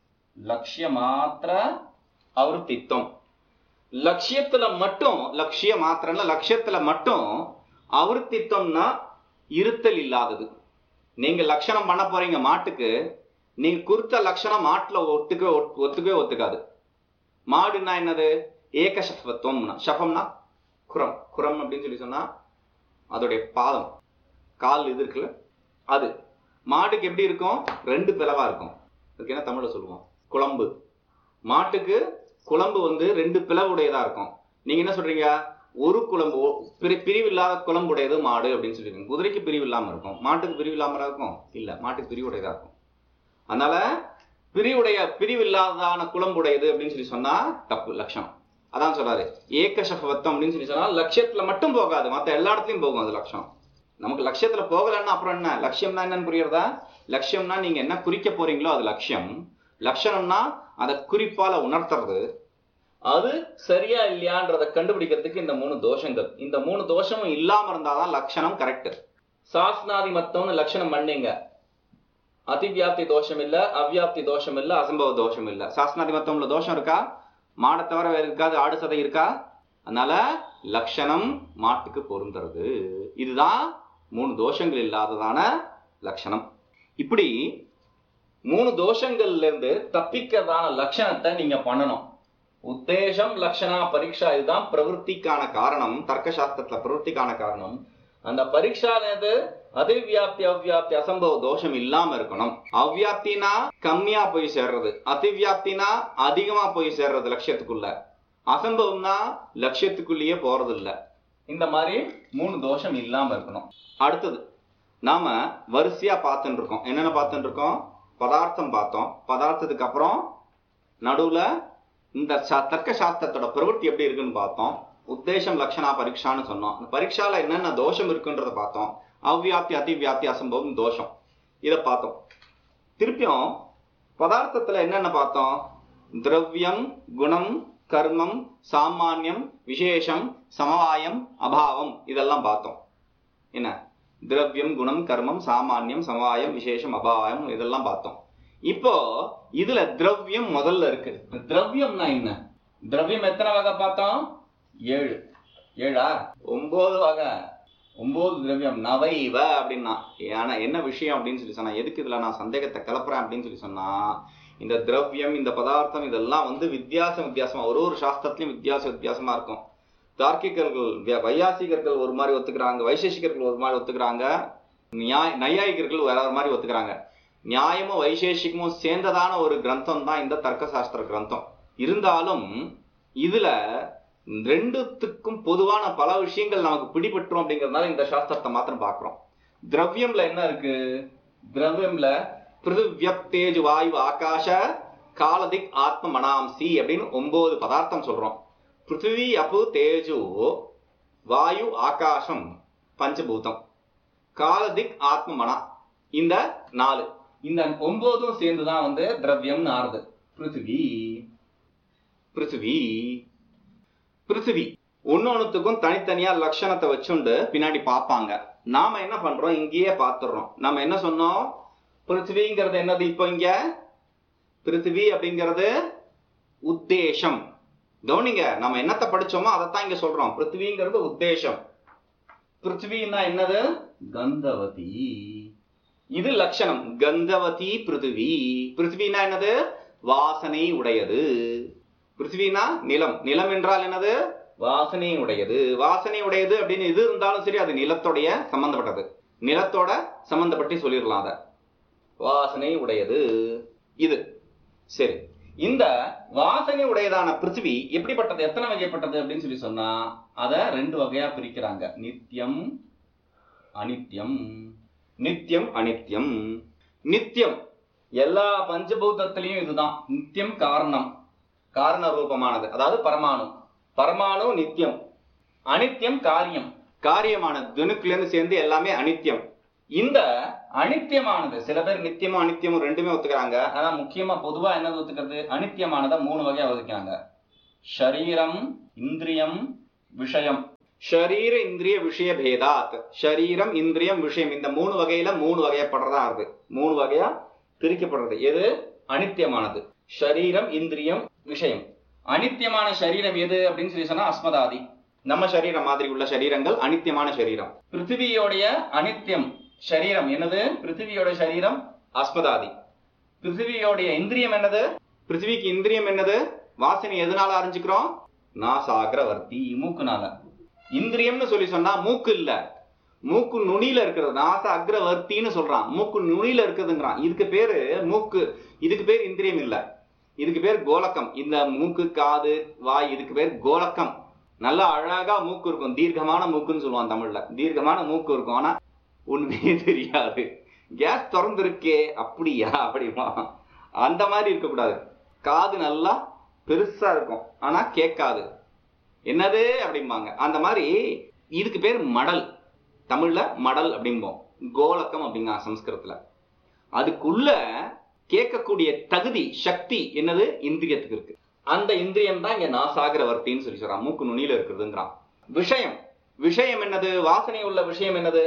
லட்சிய மாத்திர அவிருத்தித்வம் லட்சியத்துல மட்டும் லட்சிய மாத்திரம்னா லட்சியத்துல மட்டும் அவிருத்தித்வம்னா இருத்தல் இல்லாதது நீங்க லட்சணம் பண்ண போறீங்க மாட்டுக்கு நீங்க குறித்த லட்சணம் மாட்டுல ஒத்துக்கவே ஒத்- ஒத்துக்கவே ஒத்துக்காது மாடுன்னா என்னது ஏக சஃபத்துவம்னா ஷஃபம்னா குரம் குரம் அப்படின்னு சொல்லி சொன்னா அதோடைய பாதம் கால் இது இருக்குல்ல அது மாட்டுக்கு எப்படி இருக்கும் ரெண்டு பிளவா இருக்கும் அதுக்கு என்ன தமிழ்ல சொல்லுவோம் குழம்பு மாட்டுக்கு குழம்பு வந்து ரெண்டு பிளவுடையதா இருக்கும் நீங்க என்ன சொல்றீங்க ஒரு குழம்பு ஒ- பிரி- பிரிவில்லாத குழம்புடையது மாடு அப்படின்னு சொல்லிருக்கீங்க குதிரைக்கு பிரிவு இல்லாம இருக்கும் மாட்டுக்கு பிரிவு இல்லாம இருக்கும் இல்ல மாட்டுக்கு பிரிவுடையதா இருக்கும் அதனால பிரிவுடைய பிரிவில்லாததான குழம்புடையது அப்படின்னு சொல்லி சொன்னா தப்பு லட்சணம் அதான் சொல்றாரு ஏக சஃபவத்தம் அப்படின்னு சொல்லி சொன்னா லட்சியத்துல மட்டும் போகாது மத்த எல்லா இடத்துலயும் போகும் அது லட்சணம் நமக்கு லட்சியத்துல போகலன்னா அப்புறம் என்ன லட்சியம்னா என்னன்னு புரியுறதா லட்சியம்னா நீங்க என்ன குறிக்க போறீங்களோ அது லட்சியம் லட்சணம்னா அதை குறிப்பால உணர்த்துறது அது சரியா இல்லையான்றதை கண்டுபிடிக்கிறதுக்கு இந்த மூணு தோஷங்கள் இந்த மூணு தோஷமும் இல்லாம இருந்தாதான் லட்சணம் கரெக்ட் சாஸ்நாதி மத்தம்னு லட்சணம் பண்ணீங்க அதிவியாப்தி தோஷம் இல்ல அவ்வியாப்தி தோஷம் இல்ல அசம்பவ தோஷம் இல்ல சாஸ்நாதி மத்தம்ல தோஷம் இருக்கா மாடை தவிர வேற இருக்காது ஆடு சதை இருக்கா அதனால லட்சணம் மாட்டுக்கு பொருந்துறது இதுதான் மூணு தோஷங்கள் இல்லாததான லட்சணம் இப்படி மூணு தோஷங்கள்ல இருந்து தப்பிக்கிறதான லட்சணத்தை நீங்க பண்ணணும் உத்தேசம் லட்சணா பரீட்சா இதுதான் பிரவருத்திக்கான காரணம் தர்க்க சாஸ்திரத்துல பிரவருத்திக்கான காரணம் அந்த பரீட்சானது அதிவியாப்தி அவ்வியாப்தி அசம்பவ தோஷம் இல்லாம இருக்கணும் அவ்வியாப்தினா கம்மியா போய் சேர்றது அதிவியாப்தினா அதிகமா போய் சேர்றது லட்சியத்துக்குள்ள அசம்பவம்னா லட்சியத்துக்குள்ளேயே போறது இல்ல இந்த மாதிரி மூணு தோஷம் இல்லாம இருக்கணும் அடுத்தது நாம வரிசையா பார்த்துட்டு இருக்கோம் என்னென்ன பார்த்துட்டு இருக்கோம் பதார்த்தம் பார்த்தோம் பதார்த்தத்துக்கு அப்புறம் நடுவுல இந்த சா- தர்க்க சாஸ்திரத்தோட பிரவൃத்தி எப்படி இருக்குன்னு பார்த்தோம் உத்தேசம் லட்சணா பரீட்சான்னு சொன்னோம் அந்த பரீட்சால என்னென்ன தோஷம் இருக்குன்றத பார்த்தோம் அவ்வியாப்தி அதிவியாப்தி அசம்பவம் தோஷம் இதை பார்த்தோம் திருப்பியும் பதார்த்தத்துல என்னென்ன பார்த்தோம் திரவியம் குணம் கர்மம் சாமானியம் விசேஷம் சமவாயம் அபாவம் இதெல்லாம் பார்த்தோம் என்ன திரவியம் குணம் கர்மம் சாமானியம் சமவாயம் விசேஷம் அபாவம் இதெல்லாம் பார்த்தோம் இப்போ இதுல திரவியம் முதல்ல இருக்கு திரவியம்னா என்ன திரவியம் எத்தனை வகை பார்த்தோம் ஏழு ஏழா ஒன்பது வகை ஒன்பது திரவியம் நவை இவ அப்படின்னா ஆனா என்ன விஷயம் அப்படின்னு சொல்லி சொன்னா எதுக்கு இதுல நான் சந்தேகத்தை கிளப்புறேன் அப்படின்னு சொல்லி சொன்னா இந்த திரவியம் இந்த பதார்த்தம் இதெல்லாம் வந்து வித்தியாசம் வித்தியாசமா ஒரு ஒரு சாஸ்திரத்திலயும் வித்தியாச வித்தியாசமா இருக்கும் தார்க்கிகர்கள் வி- வையாசிகர்கள் ஒரு மாதிரி ஒத்துக்கிறாங்க வைசேஷிகர்கள் ஒரு மாதிரி ஒத்துக்கிறாங்க நியாய நையாயிகர்கள் வேற ஒரு மாதிரி ஒத்துக்கிறாங்க நியாயமும் வைசேஷிகமும் சேர்ந்ததான ஒரு கிரந்தம் தான் இந்த தர்க்க சாஸ்திர கிரந்தம் இருந்தாலும் இதுல ரெண்டுத்துக்கும் பொதுவான பல விஷயங்கள் நமக்கு பிடிபட்டுரும் அப்படிங்கறதுனால இந்த சாஸ்திரத்தை மாத்திரம் பார்க்கிறோம் திரவியம்ல என்ன இருக்கு திரவியம்ல பிருதிவ்யப் தேஜ் வாயு ஆகாஷ காலதிக் ஆத்ம மனாம்சி அப்படின்னு ஒன்பது பதார்த்தம் சொல்றோம் பிருத்திவி அப்பு தேஜு வாயு ஆகாசம் பஞ்சபூதம் காலதிக் ஆத்ம மனா இந்த நாலு இந்த ஒன்பதும் சேர்ந்துதான் வந்து திரவியம்னு ஆறுது பிருத்திவி பிருத்திவி பிருத்திவி ஒன்னொன்னுத்துக்கும் தனித்தனியா லட்சணத்தை வச்சுண்டு பின்னாடி பார்ப்பாங்க நாம என்ன பண்றோம் இங்கேயே பார்த்துடுறோம் நம்ம என்ன சொன்னோம் பிருத்திவிங்கிறது என்னது இப்போ இங்க பிருத்திவி அப்படிங்கிறது உத்தேசம் கவனிங்க நம்ம என்னத்தை படிச்சோமோ அதைத்தான் இங்க சொல்றோம் பிருத்திவிங்கிறது உத்தேசம் பிருத்திவின்னா என்னது கந்தவதி இது லட்சணம் கந்தவதி பிருத்திவி பிருத்திவினா என்னது வாசனை உடையது பிருத்திவினா நிலம் நிலம் என்றால் என்னது வாசனை உடையது வாசனை உடையது அப்படின்னு எது இருந்தாலும் சரி அது நிலத்துடைய சம்பந்தப்பட்டது நிலத்தோட சம்பந்தப்பட்டு சொல்லிடலாம் அத வாசனை உடையது இது சரி இந்த வாசனை உடையதான பிருத்திவி எப்படிப்பட்டது எத்தனை வகைப்பட்டது அப்படின்னு சொல்லி சொன்னா அத ரெண்டு வகையா பிரிக்கிறாங்க நித்தியம் அனித்யம் நித்தியம் அனித்யம் நித்தியம் எல்லா பஞ்சபூதத்திலையும் இதுதான் நித்தியம் காரணம் காரண ரூபமானது அதாவது பரமாணு பரமாணு நித்தியம் அனித்தியம் காரியம் காரியமான துணுக்குல இருந்து சேர்ந்து எல்லாமே அனித்தியம் இந்த அனித்தியமானது சில பேர் நித்தியமும் அனித்தியமும் ரெண்டுமே ஒத்துக்கிறாங்க ஆனா முக்கியமா பொதுவா என்னது ஒத்துக்கிறது அனித்தியமானதை மூணு வகையா ஒதுக்கிறாங்க ஷரீரம் இந்திரியம் விஷயம் ஷரீர இந்திரிய விஷய பேதாத் ஷரீரம் இந்திரியம் விஷயம் இந்த மூணு வகையில மூணு வகையப்படுறதா இருக்கு மூணு வகையா பிரிக்கப்படுறது எது அனித்தியமானது ஷரீரம் இந்திரியம் விஷயம் அனித்தியமான சரீரம் எது அப்படின்னு சொல்லி சொன்னா அஸ்மதாதி நம்ம சரீரம் மாதிரி உள்ள சரீரங்கள் அனித்தியமான சரீரம் பிருத்திவியோடைய அனித்தியம் சரீரம் என்னது பிருத்திவியோட சரீரம் அஸ்மதாதி பிருத்திவியோடைய இந்திரியம் என்னது பிருத்திவிக்கு இந்திரியம் என்னது வாசனை எதனால அறிஞ்சுக்கிறோம் நாசாகிரவர்த்தி மூக்குனால இந்திரியம்னு சொல்லி சொன்னா மூக்கு இல்ல மூக்கு நுனியில இருக்கிறது நாச அக்ரவர்த்தின்னு சொல்றான் மூக்கு நுனியில இருக்குதுங்கிறான் இதுக்கு பேரு மூக்கு இதுக்கு பேர் இந்திரியம் இல்ல இதுக்கு பேர் கோலக்கம் இந்த மூக்கு காது வாய் இதுக்கு பேர் கோலக்கம் நல்லா அழகா மூக்கு இருக்கும் தீர்க்கமான மூக்குன்னு சொல்லுவான் தமிழ்ல தீர்க்கமான மூக்கு இருக்கும் ஆனா ஒண்ணுமே தெரியாது கேஸ் திறந்திருக்கே அப்படியா அப்படிமா அந்த மாதிரி இருக்கக்கூடாது காது நல்லா பெருசா இருக்கும் ஆனா கேட்காது என்னது அப்படிம்பாங்க அந்த மாதிரி இதுக்கு பேர் மடல் தமிழ்ல மடல் அப்படிம்போம் கோலக்கம் அப்படிங்க சம்ஸ்கிருதத்துல அதுக்குள்ள கேட்கக்கூடிய தகுதி சக்தி என்னது இந்திரியத்துக்கு இருக்கு அந்த இந்திரியம் தான் இங்க நாசாகிரவர்த்தின்னு சொல்லி சொல்றான் மூக்கு நுனியில இருக்குதுங்கிறான் விஷயம் விஷயம் என்னது வாசனை உள்ள விஷயம் என்னது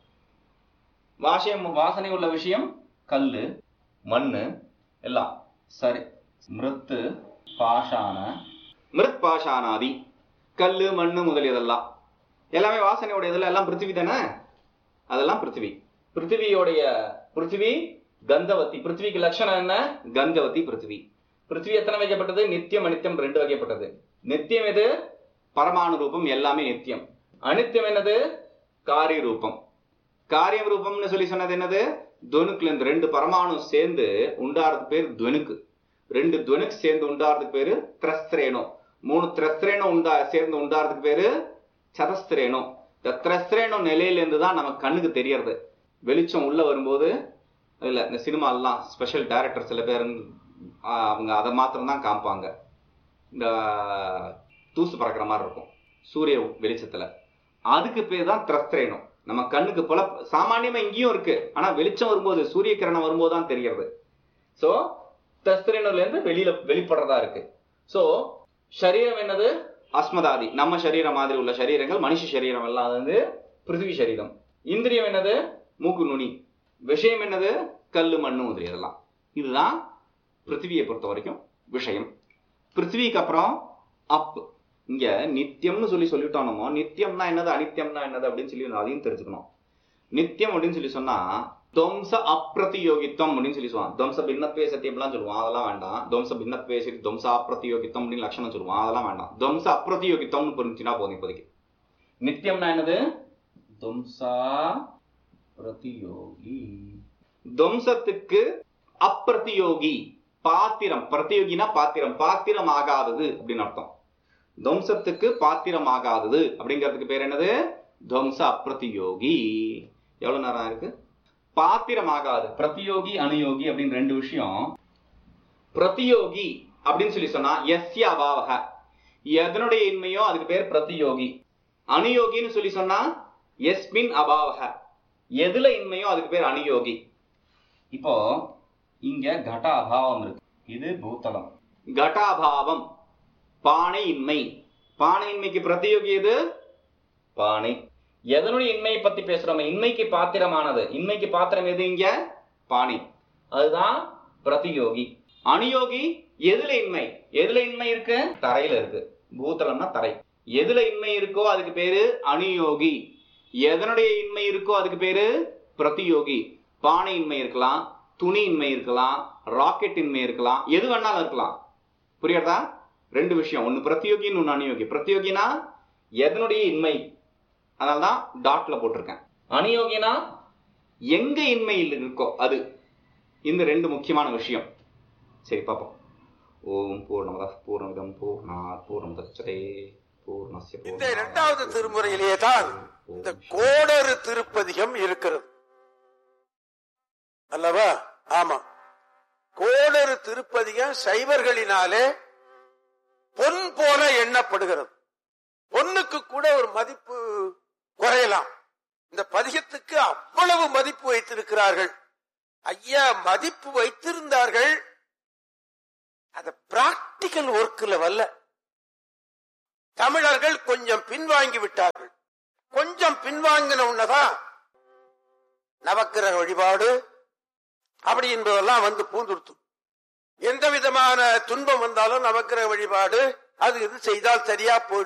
வாசம் வாசனை உள்ள விஷயம் கல்லு மண்ணு எல்லாம் சரி மிருத்து பாஷான மிருத் பாஷானாதி கல்லு மண்ணு முதலியதெல்லாம் எல்லாமே வாசனையோட இதெல்லாம் எல்லாம் பிருத்திவி தானே அதெல்லாம் பிருத்திவி பிருத்திவியோடைய பிருத்திவி கந்தவதி பிருத்திவிக்கு லட்சணம் என்ன கந்தவதி பிருத்திவி பிருத்திவி எத்தனை வகைப்பட்டது நித்தியம் அனித்தியம் ரெண்டு வகைப்பட்டது நித்தியம் எது பரமாணு ரூபம் எல்லாமே நித்தியம் அனித்தியம் என்னது காரிய ரூபம் காரியம் ரூபம்னு சொல்லி சொன்னது என்னது துவனுக்குல இருந்து ரெண்டு பரமாணு சேர்ந்து உண்டாறது பேர் துவனுக்கு ரெண்டு துவனுக்கு சேர்ந்து உண்டாறதுக்கு பேரு திரஸ்திரேனோ மூணு திரஸ்திரேனோ உண்டா சேர்ந்து உண்டாறதுக்கு பேரு சதஸ்திரேனோ இந்த திரஸ்திரேனோ நிலையில இருந்து தான் நமக்கு கண்ணுக்கு தெரியறது வெளிச்சம் உள்ள வரும்போது இல்ல இந்த சினிமாலாம் ஸ்பெஷல் டைரக்டர் சில பேர் ஆஹ், அவங்க அதை மாத்திரம் தான் காமிப்பாங்க இந்த தூசு பறக்கிற மாதிரி இருக்கும் சூரிய வெளிச்சத்துல அதுக்கு பேர் தான் திரஸ்திரேனம் நம்ம கண்ணுக்கு புல சாமானியமா இங்கேயும் இருக்கு ஆனா வெளிச்சம் வரும்போது சூரிய கிரணம் வரும்போது தான் தெரியறது சோ திரஸ்திரேனம்ல இருந்து வெளியில வெளிப்படுறதா இருக்கு சோ சரீரம் என்னது அஸ்மதாதி நம்ம சரீரம் மாதிரி உள்ள சரீரங்கள் மனுஷ சரீரம் எல்லாம் அது வந்து பிருத்திவி சரீரம் இந்திரியம் என்னது மூக்கு நுனி விஷயம் என்னது கல்லு மண்ணு முதலிய இதெல்லாம் இதுதான் பிருத்திவியை பொறுத்த வரைக்கும் விஷயம் பிருத்திவிக்கு அப்புறம் அப் இங்க நித்தியம்னு சொல்லி சொல்லிட்டோம் நம்ம நித்தியம்னா என்னது அனித்தியம்னா என்னது அப்படின்னு சொல்லி அதையும் தெரிஞ்சுக்கணும் நித்தியம் அப்படின்னு சொல்லி சொன்னா துவம்ச அப்பிரதியோகித்தம் அப்படின்னு சொல்லி சொல்லுவான் துவம்ச பின்னத்வே சத்தியம்லாம் சொல்லுவான் அதெல்லாம் வேண்டாம் துவம்ச பின்னத்வே சரி துவம்ச அப்பிரதியோகித்தம் அப்படின்னு லட்சணம் சொல்லுவான் அதெல்லாம் வேண்டாம் துவம்ச அப்பிரதியோகித்தம்னு புரிஞ்சுன்னா போதும் இப்போதைக்கு நித்தியம்னா என்னது துவம்சா பிரதியோகி துவம்சத்துக்கு அப்பிரதியோகி பாத்திரம் பிரதியோகினா பாத்திரம் பாத்திரம் ஆகாதது அப்படின்னு அர்த்தம் துவம்சத்துக்கு பாத்திரம் ஆகாதது அப்படிங்கிறதுக்கு பேர் என்னது துவம்ச அப்பிரதியோகி எவ்வளவு நேரம் இருக்கு பாத்திரம் ஆகாது பிரதியோகி அனுயோகி அப்படின்னு ரெண்டு விஷயம் பிரதியோகி அப்படின்னு சொல்லி சொன்னா எஸ்ய அபாவக எதனுடைய இன்மையோ அதுக்கு பேர் பிரதியோகி அனுயோகின்னு சொல்லி சொன்னா எஸ்மின் அபாவக எதுல இன்மையோ அதுக்கு பேர் அனுயோகி இப்போ இங்க கட அபாவம் இருக்கு இது பூத்தலம் கடாபாவம் பானை இன்மை பானை இன்மைக்கு பிரதியோகி எது பானை எதனுடைய இன்மையை பத்தி பேசுறோம் இன்மைக்கு பாத்திரமானது இன்மைக்கு பாத்திரம் எது இங்க பானை அதுதான் பிரதியோகி அனுயோகி எதுல இன்மை எதுல இன்மை இருக்கு தரையில இருக்கு பூத்தலம்னா தரை எதுல இன்மை இருக்கோ அதுக்கு பேரு அனுயோகி எதனுடைய இன்மை இருக்கோ அதுக்கு பேரு பிரதியோகி பானை இன்மை இருக்கலாம் துணி இன்மை இருக்கலாம் ராக்கெட் இன்மை இருக்கலாம் எது வேணாலும் இருக்கலாம் புரியுறதா ரெண்டு விஷயம் ஒன்னு பிரதியோகி ஒன்னு அனுயோகி பிரதியோகினா எதனுடைய இன்மை அதனால்தான் டாட்ல போட்டிருக்கேன் அனுயோகினா எங்க இன்மையில் இருக்கோ அது இந்த ரெண்டு முக்கியமான விஷயம் சரி பார்ப்போம் ஓம் பூர்ணமத பூர்ணமிதம் பூர்ணாத் பூர்ணமுதச்சதே பூர்ணஸ்ய இந்த பூர்ணமாதாய இரண்டாவது திருமுறையிலேயே தான் இந்த கோடரு திருப்பதிகம் இருக்கிறது அல்லவா ஆமா கோடரு திருப்பதிகம் சைவர்களினாலே பொன் போல எண்ணப்படுகிறது பொன்னுக்கு கூட ஒரு மதிப்பு குறையலாம் இந்த பதிகத்துக்கு அவ்வளவு மதிப்பு வைத்திருக்கிறார்கள் ஐயா மதிப்பு வைத்திருந்தார்கள் அத பிராக்டிக்கல் ஒர்க்ல வல்ல தமிழர்கள் கொஞ்சம் பின்வாங்கி விட்டார்கள் கொஞ்சம் பின்வாங்கின உடனேதான் நவக்கிரக வழிபாடு அப்படி என்பதெல்லாம் வந்து பூந்துருத்து எந்த விதமான துன்பம் வந்தாலும் நவக்கிரக வழிபாடு அது இது செய்தால் சரியா போயிடும்